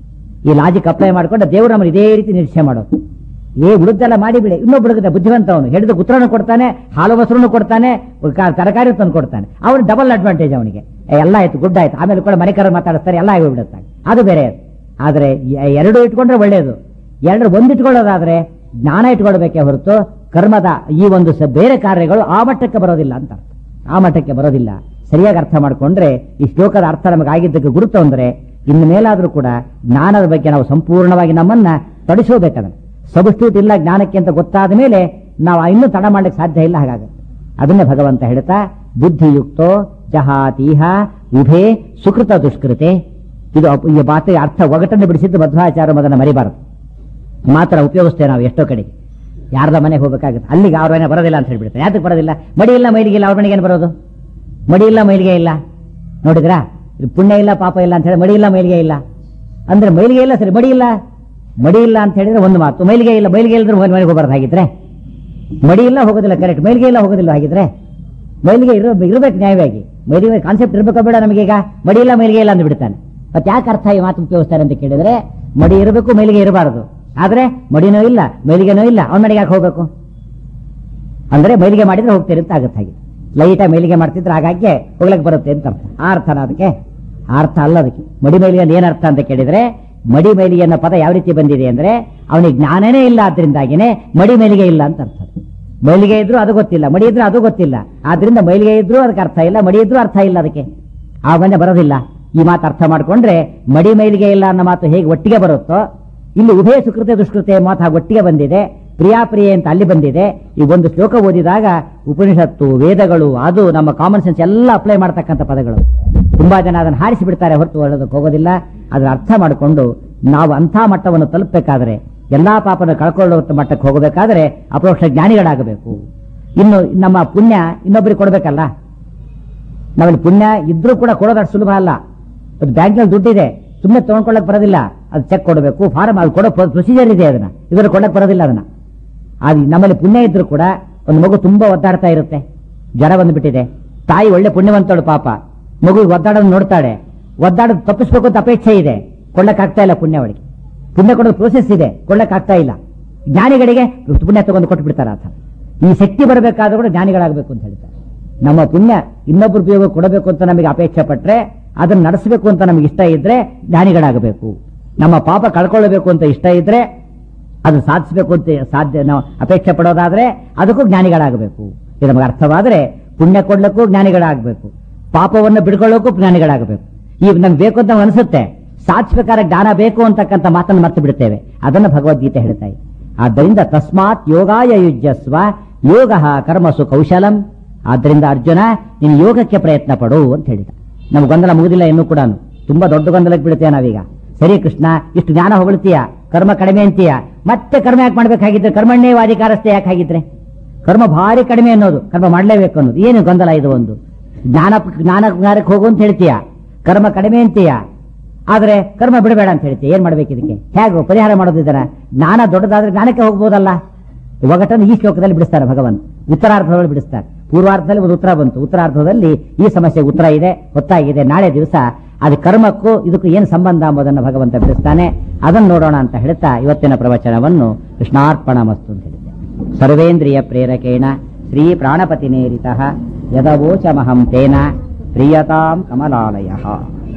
ಈ ಲಾಜಿಕ್ ಅಪ್ಲೈ ಮಾಡ್ಕೊಂಡು ದೇವರು ನಮ್ಮನ್ನು ಇದೇ ರೀತಿ ನಿರೀಕ್ಷೆ ಮಾಡೋದು ಏ ಉಳಿದೆಲ್ಲ ಮಾಡಿಬಿಡಿ ಇನ್ನೊಬ್ಬ ಹುಡುಗ ಬುದ್ಧಿವಂತ ಅವನು ಹೇಳಿದ ಉತ್ತರನು ಕೊಡ್ತಾನೆ ಹಾಲು ಮೊಸರನ್ನು ಕೊಡ್ತಾನೆ ಕ- ತರಕಾರಿ ತಂದು ಕೊಡ್ತಾನೆ ಅವನು ಡಬಲ್ ಅಡ್ವಾಂಟೇಜ್ ಅವನಿಗೆ ಏ, ಎಲ್ಲ ಆಯ್ತು ಗುಡ್ ಆಯ್ತು ಆಮೇಲೆ ಕೂಡ ಮನೆ ಕರ ಮಾತಾಡಿಸ್ತಾರೆ ಎಲ್ಲ ಆಗೋಗ್ಬಿಡುತ್ತೆ ಅದು ಬೇರೆ ಆದ್ರೆ ಎ- ಎರಡು ಇಟ್ಕೊಂಡ್ರೆ ಒಳ್ಳೆಯದು ಎರಡು ಒಂದು ಇಟ್ಕೊಳ್ಳೋದಾದ್ರೆ ಜ್ಞಾನ ಇಟ್ಕೊಳ್ಬೇಕೇ ಹೊರತು ಕರ್ಮದ ಈ ಒಂದು ಸ- ಬೇರೆ ಕಾರ್ಯಗಳು ಆ ಮಟ್ಟಕ್ಕೆ ಬರೋದಿಲ್ಲ ಅಂತ ಅರ್ಥ. ಆ ಮಟ್ಟಕ್ಕೆ ಬರೋದಿಲ್ಲ ಸರಿಯಾಗಿ ಅರ್ಥ ಮಾಡ್ಕೊಂಡ್ರೆ ಈ ಶ್ಲೋಕದ ಅರ್ಥ ನಮಗಾಗಿದ್ದಕ್ಕೆ ಗುರುತು ಅಂದ್ರೆ ಇನ್ನು ಮೇಲಾದ್ರೂ ಕೂಡ ಜ್ಞಾನದ ಬಗ್ಗೆ ನಾವು ಸಂಪೂರ್ಣವಾಗಿ ನಮ್ಮನ್ನ ತೊಡಿಸೋಬೇಕದನ್ನ ಸಬ್ಸ್ಟ್ಯೂಟ್ ಇಲ್ಲ ಜ್ಞಾನಕ್ಕೆ ಅಂತ ಗೊತ್ತಾದ ಮೇಲೆ ನಾವು ಇನ್ನೂ ತಡ ಮಾಡ್ಲಿಕ್ಕೆ ಸಾಧ್ಯ ಇಲ್ಲ ಹಾಗಾಗುತ್ತೆ ಅದನ್ನೇ ಭಗವಂತ ಹೇಳ್ತಾ ಬುದ್ಧಿಯುಕ್ತೋ ಜಹಾತೀಹ ಉಭೇ ಸುಕೃತ ದುಷ್ಕೃತೆ ಇದು ಅಪ್- ಈ ಮಾತಿಗೆ ಅರ್ಥ ಒಗಟನ್ನು ಬಿಡಿಸಿದ್ದು ಮಧ್ವಾಚಾರ ಅದನ್ನು ಮರಿಬಾರದು ಮಾತ್ರ ಉಪಯೋಗಿಸ್ತೇವೆ ನಾವು ಎಷ್ಟೋ ಕಡೆಗೆ ಯಾರ್ದ ಮನೆಗೆ ಹೋಗ್ಬೇಕಾಗುತ್ತೆ ಅಲ್ಲಿಗೆ ಅವ್ರ ಮನೆ ಬರೋದಿಲ್ಲ ಅಂತ ಹೇಳ್ಬಿಡ್ತಾರೆ ಯಾತಕ್ಕೆ ಬರೋದಿಲ್ಲ ಮಡಿ ಇಲ್ಲ ಮೈಲಿಗೆ ಇಲ್ಲ ಅವ್ರ ಮನೆಗೆ ಏನು ಬರೋದು ಮಡಿ ಇಲ್ಲ ಮೈಲಿಗೆ ಇಲ್ಲ ನೋಡಿದ್ರಾ ಇದು ಪುಣ್ಯ ಇಲ್ಲ ಪಾಪ ಇಲ್ಲ ಅಂತ ಹೇಳಿ ಮಡಿ ಇಲ್ಲ ಮೈಲಿಗೆ ಇಲ್ಲ ಅಂದ್ರೆ ಮೈಲಿಗೆ ಇಲ್ಲ ಸರಿ ಮಡಿ ಇಲ್ಲ ಮಡಿ ಇಲ್ಲ ಅಂತ ಹೇಳಿದ್ರೆ ಒಂದು ಮಾತು ಮೈಲಿಗೆ ಇಲ್ಲ ಮೈಲಿಗೆ ಇಲ್ಲದ್ರೆ ಮನೆಗೆ ಹೋಗ್ಬಾರ್ದು ಹಾಗಿದ್ರೆ ಮಡಿ ಇಲ್ಲ ಹೋಗೋದಿಲ್ಲ ಕರೆಕ್ಟ್ ಮೈಲಿಗೆ ಇಲ್ಲ ಹೋಗೋದಿಲ್ಲ ಹಾಗಿದ್ರೆ ಮೈಲಿಗೆ ಇರೋ ಇರಬೇಕು ನ್ಯಾಯವಾಗಿ ಮೈಲಿಗೆ ಕಾನ್ಸೆಪ್ಟ್ ಇರ್ಬೇಕೋ ಬೇಡ ನಮಗೀಗ ಮಡಿ ಇಲ್ಲ ಮೈಲಿಗೆ ಇಲ್ಲ ಅಂತ ಬಿಡ್ತಾನೆ ಮತ್ತೆ ಯಾಕೆ ಅರ್ಥ ಈ ಮಾತು ಉಪಯೋಗಿಸ್ತಾರೆ ಅಂತ ಕೇಳಿದ್ರೆ ಮಡಿ ಇರಬೇಕು ಮೈಲಿಗೆ ಇರಬಾರದು ಆದ್ರೆ ಮಡಿನೂ ಇಲ್ಲ ಮೈಲಿಗೆನೂ ಇಲ್ಲ ಅವನ ಮನೆಗೆ ಯಾಕೆ ಹೋಗ್ಬೇಕು ಅಂದ್ರೆ ಮೈಲಿಗೆ ಮಾಡಿದ್ರೆ ಹೋಗ್ತೀರಿ ಅಂತ ಆಗುತ್ತೆ ಹಾಗೆ ಲೈಟ ಮೈಲಿಗೆ ಮಾಡ್ತಿದ್ರೆ ಹಾಗಾಗಿ ಹೋಗ್ಲಕ್ಕೆ ಬರುತ್ತೆ ಅಂತ ಅರ್ಥ ಆ ಅರ್ಥನ ಅದಕ್ಕೆ ಆ ಅರ್ಥ ಅಲ್ಲ ಅದಕ್ಕೆ ಮಡಿ ಮೈಲಿಗೆ ಅಂತ ಏನ್ ಅರ್ಥ ಅಂತ ಕೇಳಿದ್ರೆ ಮಡಿ ಮೈಲಿಗೆ ಅನ್ನೋ ಪದ ಯಾವ ರೀತಿ ಬಂದಿದೆ ಅಂದ್ರೆ ಅವನಿಗೆ ಜ್ಞಾನನೇ ಇಲ್ಲ ಆದ್ರಿಂದಾಗಿನೇ ಮಡಿ ಮೈಲಿಗೆ ಇಲ್ಲ ಅಂತ ಅರ್ಥ ಮೈಲಿಗೆ ಇದ್ರು ಅದು ಗೊತ್ತಿಲ್ಲ ಮಡಿ ಇದ್ರು ಅದು ಗೊತ್ತಿಲ್ಲ ಆದ್ರಿಂದ ಮೈಲಿಗೆ ಇದ್ರು ಅದಕ್ಕೆ ಅರ್ಥ ಇಲ್ಲ ಮಡಿ ಇದ್ರು ಅರ್ಥ ಇಲ್ಲ ಅದಕ್ಕೆ ಆ ಮನೆ ಬರೋದಿಲ್ಲ ಈ ಮಾತು ಅರ್ಥ ಮಾಡ್ಕೊಂಡ್ರೆ ಮಡಿ ಮೈಲಿಗೆ ಇಲ್ಲ ಅನ್ನೋ ಮಾತು ಹೇಗೆ ಒಟ್ಟಿಗೆ ಬರುತ್ತೋ ಇಲ್ಲಿ ಉಭಯ ಸುಕೃತೆ ದುಷ್ಕೃತೆ ಮಾತು ಹಾಗೆ ಒಟ್ಟಿಗೆ ಬಂದಿದೆ ಪ್ರಿಯಾಪ್ರಿಯೆ ಅಂತ ಅಲ್ಲಿ ಬಂದಿದೆ ಈ ಒಂದು ಶ್ಲೋಕ ಓದಿದಾಗ ಉಪನಿಷತ್ತು ವೇದಗಳು ಅದು ನಮ್ಮ ಕಾಮನ್ ಸೆನ್ಸ್ ಎಲ್ಲ ಅಪ್ಲೈ ಮಾಡ್ತಕ್ಕಂಥ ಪದಗಳು ತುಂಬಾ ಜನ ಅದನ್ನು ಹಾರಿಸಿ ಬಿಡ್ತಾರೆ ಹೊರತು ಹೇಳೋದಕ್ಕೆ ಹೋಗೋದಿಲ್ಲ ಅದರ ಅರ್ಥ ಮಾಡಿಕೊಂಡು ನಾವು ಅಂಥ ಮಟ್ಟವನ್ನು ತಲುಪಬೇಕಾದ್ರೆ ಎಲ್ಲಾ ಪಾಪನ ಕಳ್ಕೊಳ್ಳೋ ಮಟ್ಟಕ್ಕೆ ಹೋಗಬೇಕಾದ್ರೆ ಅಪರೋಕ್ಷ ಜ್ಞಾನಿಗಳಾಗಬೇಕು ಇನ್ನು ನಮ್ಮ ಪುಣ್ಯ ಇನ್ನೊಬ್ಬರಿಗೆ ಕೊಡಬೇಕಲ್ಲ ನಾವಲ್ಲಿ ಪುಣ್ಯ ಇದ್ರೂ ಕೂಡ ಕೊಡೋದು ಅಷ್ಟು ಸುಲಭ ಅಲ್ಲ ಅದು ಬ್ಯಾಂಕ್ನಲ್ಲಿ ದುಡ್ಡಿದೆ ಸುಮ್ಮನೆ ತಗೊಂಡ್ಕೊಳ್ಳಕ್ ಬರೋದಿಲ್ಲ ಅದು ಚೆಕ್ ಕೊಡಬೇಕು ಫಾರಂ ಅದು ಕೊಡೋ ಪ್ರೊಸೀಜರ್ ಇದೆ ಅದನ್ನ ಇದ್ರ ಕೊಡಕ್ ಬರೋದಿಲ್ಲ ಅದನ್ನ ಅದು ನಮ್ಮಲ್ಲಿ ಪುಣ್ಯ ಇದ್ರೂ ಕೂಡ ಒಂದು ಮಗು ತುಂಬಾ ಒದ್ದಾಡ್ತಾ ಇರುತ್ತೆ ಜ್ವರ ಬಂದ್ಬಿಟ್ಟಿದೆ ತಾಯಿ ಒಳ್ಳೆ ಪುಣ್ಯವಂತಳು ಪಾಪ ಮಗು ಒದ್ದಾಡೋದು ನೋಡ್ತಾಳೆ ಒದ್ದಾಡೋದು ತಪ್ಪಿಸ್ಬೇಕು ಅಂತ ಅಪೇಕ್ಷೆ ಇದೆ ಕೊಳ್ಳಕ್ ಆಗ್ತಾ ಇಲ್ಲ ಪುಣ್ಯ ಅವಳಿಗೆ ಪುಣ್ಯ ಕೊಡೋದು ಪ್ರೋಸೆಸ್ ಇದೆ ಕೊಳ್ಳಕ್ ಆಗ್ತಾ ಇಲ್ಲ ಜ್ಞಾನಿಗಳಿಗೆ ಪುಣ್ಯ ತಗೊಂಡು ಕೊಟ್ಟು ಬಿಡ್ತಾರೆ ಆತ ಈ ಶಕ್ತಿ ಬರಬೇಕಾದ್ರೂ ಕೂಡ ಜ್ಞಾನಿಗಳಾಗಬೇಕು ಅಂತ ಹೇಳ್ತಾರೆ ನಮ್ಮ ಪುಣ್ಯ ಇನ್ನೊಬ್ಬರು ಉಪಯೋಗ ಕೊಡಬೇಕು ಅಂತ ನಮಗೆ ಅಪೇಕ್ಷೆ ಪಟ್ರೆ ಅದನ್ನ ನಡೆಸಬೇಕು ಅಂತ ನಮಗೆ ಇಷ್ಟ ಇದ್ರೆ ಜ್ಞಾನಿಗಳಾಗಬೇಕು ನಮ್ಮ ಪಾಪ ಕಳ್ಕೊಳ್ಳಬೇಕು ಅಂತ ಇಷ್ಟ ಇದ್ರೆ ಅದು ಸಾಧಿಸಬೇಕು ಅಂತ ಸಾಧ್ಯ ನಾವು ಅಪೇಕ್ಷೆ ಪಡೋದಾದ್ರೆ ಅದಕ್ಕೂ ಜ್ಞಾನಿಗಳಾಗಬೇಕು ಇದು ನಮಗೆ ಅರ್ಥವಾದ್ರೆ ಪುಣ್ಯ ಕೊಡ್ಲಿಕ್ಕೂ ಜ್ಞಾನಿಗಳಾಗಬೇಕು ಪಾಪವನ್ನು ಬಿಡ್ಕೊಳ್ಳೋಕ್ಕೂ ಜ್ಞಾನಿಗಳಾಗಬೇಕು ಈಗ ನಮ್ಗೆ ಬೇಕು ಅಂತ ನಮ್ಗೆ ಅನಿಸುತ್ತೆ ಸಾಧಿಸಬೇಕಾದ್ರೆ ಜ್ಞಾನ ಬೇಕು ಅಂತಕ್ಕಂಥ ಮಾತನ್ನು ಮರ್ತು ಬಿಡ್ತೇವೆ ಅದನ್ನು ಭಗವದ್ಗೀತೆ ಹೇಳ್ತಾ ಇದೆ ಆದ್ದರಿಂದ ತಸ್ಮಾತ್ ಯೋಗಾಯ ಯುಜ್ಯಸ್ವ ಯೋಗ ಕರ್ಮಸು ಕೌಶಲಂ ಆದ್ದರಿಂದ ಅರ್ಜುನ ನೀನು ಯೋಗಕ್ಕೆ ಪ್ರಯತ್ನ ಪಡು ಅಂತ ಹೇಳಿದ ನಮ್ಗೆ ಗೊಂದಲ ಮುಗುದಿಲ್ಲ ಇನ್ನೂ ಕೂಡ ತುಂಬಾ ದೊಡ್ಡ ಗೊಂದಲಕ್ಕೆ ಬಿಡುತ್ತೇವೆ ನಾವೀಗ ಸರಿ ಕೃಷ್ಣ ಇಷ್ಟು ಜ್ಞಾನ ಹೊಗಳ್ತೀಯ ಕರ್ಮ ಕಡಿಮೆ ಅಂತೀಯ ಮತ್ತೆ ಕರ್ಮ ಯಾಕೆ ಮಾಡ್ಬೇಕಾಗಿದ್ರೆ ಕರ್ಮಣ್ಣೇ ವಾದಿಕಾರಸ್ಥೆ ಯಾಕೆ ಹಾಗಿದ್ರೆ ಕರ್ಮ ಭಾರಿ ಕಡಿಮೆ ಅನ್ನೋದು ಕರ್ಮ ಮಾಡಲೇಬೇಕು ಅನ್ನೋದು ಏನು ಗೊಂದಲ ಇದು ಒಂದು ಜ್ಞಾನ ಜ್ಞಾನ ಜ್ಞಾನಕ್ಕೆ ಹೋಗು ಅಂತ ಹೇಳ್ತೀಯ ಕರ್ಮ ಕಡಿಮೆ ಅಂತೀಯ ಆದ್ರೆ ಕರ್ಮ ಬಿಡಬೇಡ ಅಂತ ಹೇಳ್ತೀಯ ಏನ್ ಮಾಡ್ಬೇಕು ಇದಕ್ಕೆ ಹೇಗೆ ಪರಿಹಾರ ಮಾಡೋದಿದ್ದಾರ ಜ್ಞಾನ ದೊಡ್ಡದಾದ್ರೆ ಜ್ಞಾನಕ್ಕೆ ಹೋಗ್ಬೋದಲ್ಲ ಒಗಟನ್ನು ಈ ಶ್ಲೋಕದಲ್ಲಿ ಬಿಡಿಸ್ತಾರೆ ಭಗವಂತ ಉತ್ತರಾರ್ಧದಲ್ಲಿ ಬಿಡಿಸ್ತಾರೆ ಪೂರ್ವಾರ್ಧದಲ್ಲಿ ಒಂದು ಉತ್ತರ ಬಂತು ಉತ್ತರಾರ್ಧದಲ್ಲಿ ಈ ಸಮಸ್ಯೆಗೆ ಉತ್ತರ ಇದೆ ಹೊತ್ತಾಗಿದೆ ನಾಳೆ ದಿವಸ ಅದು ಕರ್ಮಕ್ಕೂ ಇದಕ್ಕೂ ಏನು ಸಂಬಂಧ ಎಂಬುದನ್ನು ಭಗವಂತ ಬಿಡಿಸ್ತಾನೆ ಅದನ್ನು ನೋಡೋಣ ಅಂತ ಹೇಳ್ತಾ ಇವತ್ತಿನ ಪ್ರವಚನವನ್ನು ಕೃಷ್ಣಾರ್ಪಣ ಮಸ್ತು ಅಂತ ಹೇಳಿದ್ದೆ ಸರ್ವೇಂದ್ರಿಯ ಪ್ರೇರಕೇಣ ಶ್ರೀ ಪ್ರಾಣಪತಿ ನೇರಿತ ಯದವೋಚಮಹಂ ತೇನ ಪ್ರಿಯತಾಂ ಕಮಲಾಲಯ